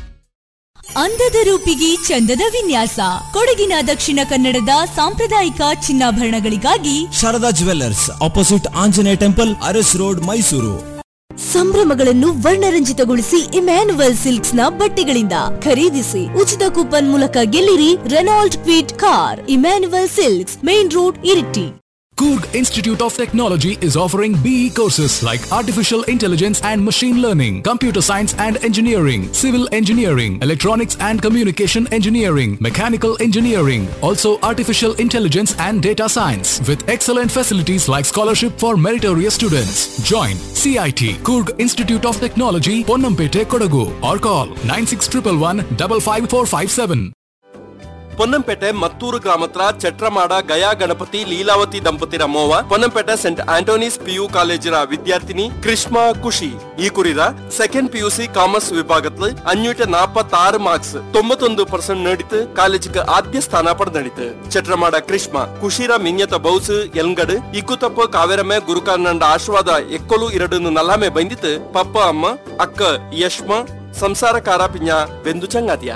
ಅಂದದ ರೂಪಿಗೆ ಚಂದದ ವಿನ್ಯಾಸ ಕೊಡಗಿನ ದಕ್ಷಿಣ ಕನ್ನಡದ ಸಾಂಪ್ರದಾಯಿಕ ಚಿನ್ನಾಭರಣಗಳಿಗಾಗಿ Sharada jewellers opposite Anjaneya temple Aras road Mysuru ಸಂಭ್ರಮಗಳನ್ನು ವರ್ಣರಂಜಿತಗೊಳಿಸಿ ಇಮ್ಯಾನುವಲ್ ಸಿಲ್ಕ್ಸ್ ನ ಬಟ್ಟೆಗಳಿಂದ ಖರೀದಿಸಿ ಉಚಿತ ಕೂಪನ್ ಮೂಲಕ ಗೆಲ್ಲಿರಿ Renault Kwid car Emmanuel silks main road Iritty Kurg Institute of Technology is offering BE courses like Artificial Intelligence and Machine Learning, Computer Science and Engineering, Civil Engineering, Electronics and Communication Engineering, Mechanical Engineering, also Artificial Intelligence and Data Science with excellent facilities like scholarship for meritorious students. Join CIT, Kurg Institute of Technology, Ponnampete, Kodagu or call 96111 55457. Ponnampet Mathur ಗ್ರಾಮತ್ರ ಚಟ್ರಮಾಡ ಗಯಾ ಗಣಪತಿ ಲೀಲಾವತಿ ದಂಪತಿರ ಮೋವ ಪೊನ್ನಂಪೇಟೆ ಸೆಂಟ್ ಆಂಟೋನೀಸ್ ಪಿಯು ಕಾಲೇಜಿನ ವಿದ್ಯಾರ್ಥಿನಿ ಕೃಷ್ಮಾ ಖುಷಿ ಈ ಕುರಿದ ಸೆಕೆಂಡ್ ಪಿಯುಸಿ ಕಾಮರ್ಸ್ ವಿಭಾಗത്തിൽ അഞ്ഞൂറ്റി നാപ്പത്തി ആറ് മാർക്സ് തൊമ്പത്തൊന്ന് പെർസെന്റ് നേടിത്ത് കാലേജിക്ക് ആദ്യ സ്ഥാന പಡೆದಿತ್ತು ಚಟ್ರಮಾಡ ಕೃಷ್ಮ ಕುಶಿರ ಮಿನ್ಯತ ಬೌಸ್ ಎಲ್ಗಡ್ ಇಕ್ಕುತಪ್ಪ ಕಾವೇರಮೆ ಗುರುಕಾನಂದ ಆಶೀರ್ವಾದ ಎಕ್ಕೊಲು ಎರಡನ್ನು ನಲ್ಲಾಮೆ ಬಂದಿತ್ತು ಪಪ್ಪ ಅಮ್ಮ ಅಕ್ಕ ಯಶ್ಮ സംസാരക്കാര പിഞ്ഞ വെന്തു ചങ്ങാതിയ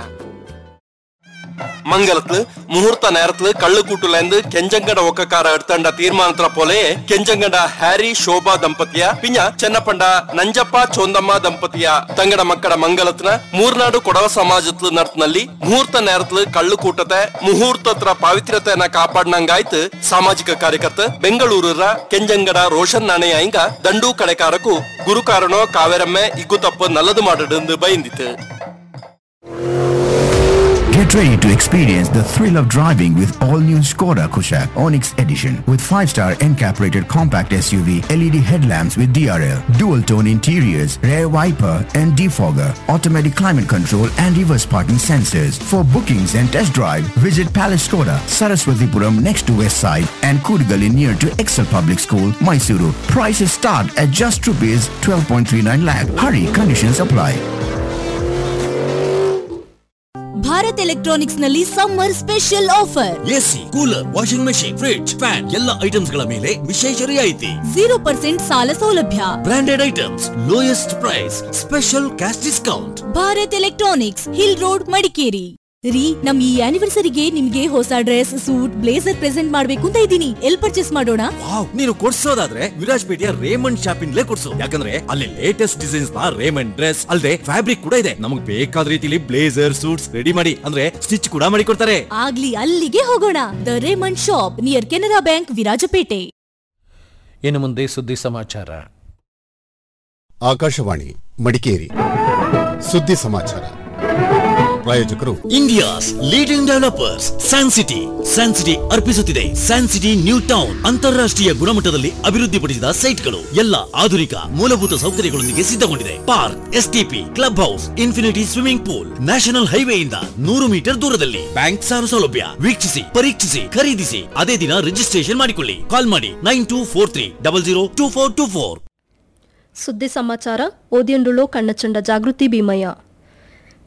മംഗലത്ത് മുഹൂർത്ത നേരത്ത് കള്ളുകൂട്ടുലെന്ത് കെഞ്ചങ്കട ഒക്കക്കാര എടുത്തേണ്ട തീരുമാനത്ര പോലെ കെഞ്ചങ്കട ഹാരി ശോഭ ದಂಪತಿಯ ಪಿಂಜ ಚೆನ್ನಪಂಡ ನಂಜಪ್ಪ ಚೋಂದಮ್ಮ ದಂಪತಿಯ ತಂಗಡ ಮಕ್ಕಳ ಮಂಗಲತ್ನ ಮೂರ್ನಾಡು ಕೊಡವ ಸಮಾಜತ್ಲು ನರ್ತನಲ್ಲಿ ಮುಹೂರ್ತ ನೇರತ್ಲು ಕಳ್ಳು ಕೂಟತೆ ಮುಹೂರ್ತತ್ರ ಪಾವಿತ್ರ್ಯತೆಯನ್ನ ಕಾಪಾಡ್ನಂಗಾಯ್ತು ಸಾಮಾಜಿಕ ಕಾರ್ಯಕರ್ತ ಬೆಂಗಳೂರರ ಕೆಂಜಂಗಡ ರೋಷನ್ ನಾಣೆಯ ಇಂಗ ದಂಡು ಕಡೆಕಾರಕು ಗುರುಕಾರಣೋ ಕಾವೇರಮ್ಮೆ ಇಗ್ಗು ತಪ್ಪು ನಲ್ಲದು ಮಾಡಡೆಂದು ಬೈಂದಿತ್ತು Get ready to experience the thrill of driving with all-new Skoda Kushaq Onyx Edition with 5-star NCAP rated compact SUV, LED headlamps with DRL, dual-tone interiors, rear wiper and defogger, automatic climate control and reverse parking sensors. For bookings and test drive, visit Palace Skoda, Saraswatipuram next to West Side and Kudigali near to Excel Public School, Mysuru. Prices start at just rupees 12.39 lakh. Hurry, conditions apply. Bharat electronics ನಲ್ಲಿ summer special offer AC cooler washing machine fridge fan ಎಲ್ಲ ಐಟಮ್ಸ್ ಗಳ ಮೇಲೆ ವಿಶೇಷ ರಿಯಾಯಿತಿ ಜೀರೋ ಪರ್ಸೆಂಟ್ ಸಾಲ ಸೌಲಭ್ಯ branded items lowest price special cash discount Bharat electronics hill road Madikeri ರೀ ನಮ್ ಈ ಆನಿವರ್ಸರಿಗೆ ನಿಮ್ಗೆ ಹೊಸ ಡ್ರೆಸ್ ಸೂಟ್ ಬ್ಲೇಸರ್ ಪ್ರೆಸೆಂಟ್ ಮಾಡ್ಬೇಕು ಅಂತ ಇದ್ದೀನಿ ಎಲ್ ಪರ್ಚೇಸ್ ಮಾಡೋಣ ವಾವ್ ನೀನು ಕೊಡ್ಸೋದಾದ್ರೆ ವಿರಾಜ್ಪೇಟೆಯ ರೇಮಂಡ್ ಶಾಪಿಂಗ್ಲೇ ಕೊಡ್ಸು ಯಾಕಂದ್ರೆ ಅಲ್ಲಿ ಲೇಟೆಸ್ಟ್ ಡಿಸೈನ್ಸ್ ನ ರೇಮಂಡ್ ಡ್ರೆಸ್ ಅಲ್ಲದೆ ಫ್ಯಾಬ್ರಿಕ್ ಕೂಡ ಇದೆ ನಮಗೆ ಬೇಕಾದ ರೀತಿಲಿ ಬ್ಲೇಸರ್ ಸೂಟ್ಸ್ ರೆಡಿ ಮಾಡಿ ಅಂದ್ರೆ ಸ್ಟಿಚ್ ಕೂಡ ಮಾಡಿ ಕೊಡ್ತಾರೆ ಆಗ್ಲಿ ಅಲ್ಲಿಗೆ ಹೋಗೋಣ the Raymond shop near Canara bank Virajpet ಇನ್ನು ಮುಂದೆ ಸುದ್ದಿ ಸಮಾಚಾರ ಆಕಾಶವಾಣಿ ಮಡಿಕೇರಿ ಸುದ್ದಿ ಸಮಾಚಾರ ಪ್ರಾಯೋಜಕರು India's leading developers San City San City ಅರ್ಪಿಸುತ್ತಿದೆ ಸ್ಯಾನ್ ಸಿಟಿ ನ್ಯೂ ಟೌನ್ ಅಂತಾರಾಷ್ಟ್ರೀಯ ಗುಣಮಟ್ಟದಲ್ಲಿ ಅಭಿವೃದ್ಧಿಪಡಿಸಿದ ಸೈಟ್ಗಳು ಎಲ್ಲ ಆಧುನಿಕ ಮೂಲಭೂತ ಸೌಕರ್ಯಗಳೊಂದಿಗೆ ಸಿದ್ಧಗೊಂಡಿದೆ park STP club house infinity swimming pool national ಹೈವೇಯಿಂದ ನೂರು ಮೀಟರ್ ದೂರದಲ್ಲಿ ಬ್ಯಾಂಕ್ ಸಾಲ ಸೌಲಭ್ಯ ವೀಕ್ಷಿಸಿ ಪರೀಕ್ಷಿಸಿ ಖರೀದಿಸಿ ಅದೇ ದಿನ ರಿಜಿಸ್ಟ್ರೇಷನ್ ಮಾಡಿಕೊಳ್ಳಿ ಕಾಲ್ ಮಾಡಿ nine two four three double zero two four two four ಸುದ್ದಿ ಸಮಾಚಾರ ಓದಿಯಂಡುಳು ಕಣ್ಣಚಂಡ ಜಾಗೃತಿ ಭೀಮಯ್ಯ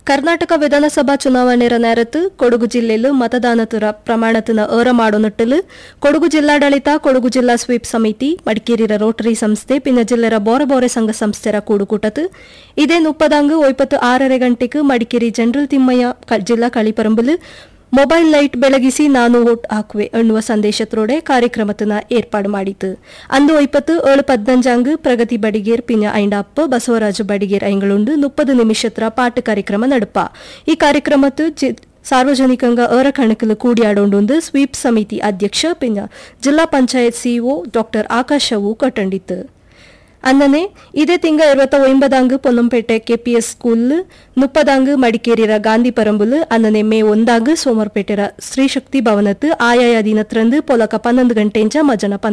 ಕರ್ನಾಟಕ ವಿಧಾನಸಭಾ ಚುನಾವಣೆರ ನೇರತ್ತು ಕೊಡಗು ಜಿಲ್ಲೆಯಲ್ಲಿ ಮತದಾನತರ ಪ್ರಮಾಣത്തിന് ಏರ ಮಾಡುന്നിಟ್ಟಲು ಕೊಡಗು ಜಿಲ್ಲಾಡಳಿತ ಕೊಡಗು ಜಿಲ್ಲಾ ಸ್ವೀಪ್ ಸಮಿತಿ ಮಡಿಕೇರಿರ ರೋಟರಿ ಸಂಸ್ಥೆ ಪಿನ್ನ ಜಿಲ್ಲೆರ ಬೋರೆ ಬೋರೆ ಸಂಘ ಸಂಸ್ಥೆರ ಕೂಡುಕೂಟത്ത് ಇದೇ ಮುಪ್ಪದಾಂಗು ಒಯ್ಪತ್ತು ಆರரை ಗಂಟೆಗೆ ಮಡಿಕೇರಿ ಜನರಲ್ ತಿಮ್ಮಯ್ಯ ಕ- ಜಿಲ್ಲಾ ಕಳಿಪರಂಬಲು ಮೊಬೈಲ್ ಲೈಟ್ ಬೆಳಗಿಸಿ ನಾನು ವೋಟ್ ಹಾಕುವೆ ಎನ್ನುವ ಸಂದೇಶತ್ರೊಡೆ ಕಾರ್ಯಕ್ರಮತನ ಏರ್ಪಾಡು ಮಾಡಿತು ಅಂದು ಒಯ್ಪತ್ತು ಏಳು ಪದ್ನಂಜಾಂಗ್ ಪ್ರಗತಿ ಬಡಿಗೇರ್ ಪಿನ ಐಂಡಪ್ಪ ಬಸವರಾಜ ಬಡಿಗೇರ್ ಐಂಗಳುಂಡು ಮುಪ್ಪದು ನಿಮಿಷತ್ರ ಪಾಠ ಕಾರ್ಯಕ್ರಮ ನಡುಪ ಈ ಕಾರ್ಯಕ್ರಮತ್ತು ಜಿ- ಸಾರ್ವಜನಿಕಂಗ ಏರ ಕಣಕಲು ಕೂಡಿಯಾಡೊಂಡು ಸ್ವೀಪ್ ಸಮಿತಿ ಅಧ್ಯಕ್ಷ ಪಿನ ಜಿಲ್ಲಾ ಪಂಚಾಯತ್ ಸಿಇಒ ಡಾಕ್ಟರ್ ಆಕಾಶವು ಕಟ್ಟಂಡಿತ್ತು ಅನ್ನನೆ ಇದೇ ತಿಂಗ ಇರುವತ್ತ ಒಂಬದಾಂಗ್ ಪೊನ್ನಂಪೇಟೆ ಕೆಪಿಎಸ್ ಸ್ಕೂಲ್ ಮುಪ್ಪದಾಂಗ್ ಮಡಿಕೇರಿರ ಗಾಂಧಿ ಪರಂಬುಲ್ ಅನ್ನನೆ ಮೇ ಒಂದಾಂಗ್ ಸೋಮರ್ಪೇಟೆರ ಸ್ತ್ರೀ ಶಕ್ತಿ ಭವನತ್ ಆಯಾಯ ದಿನತ್ರಂದು ಪೊಲಕ ಪನ್ನೊಂದು ಗಂಟೆಂಚ ಮಜನ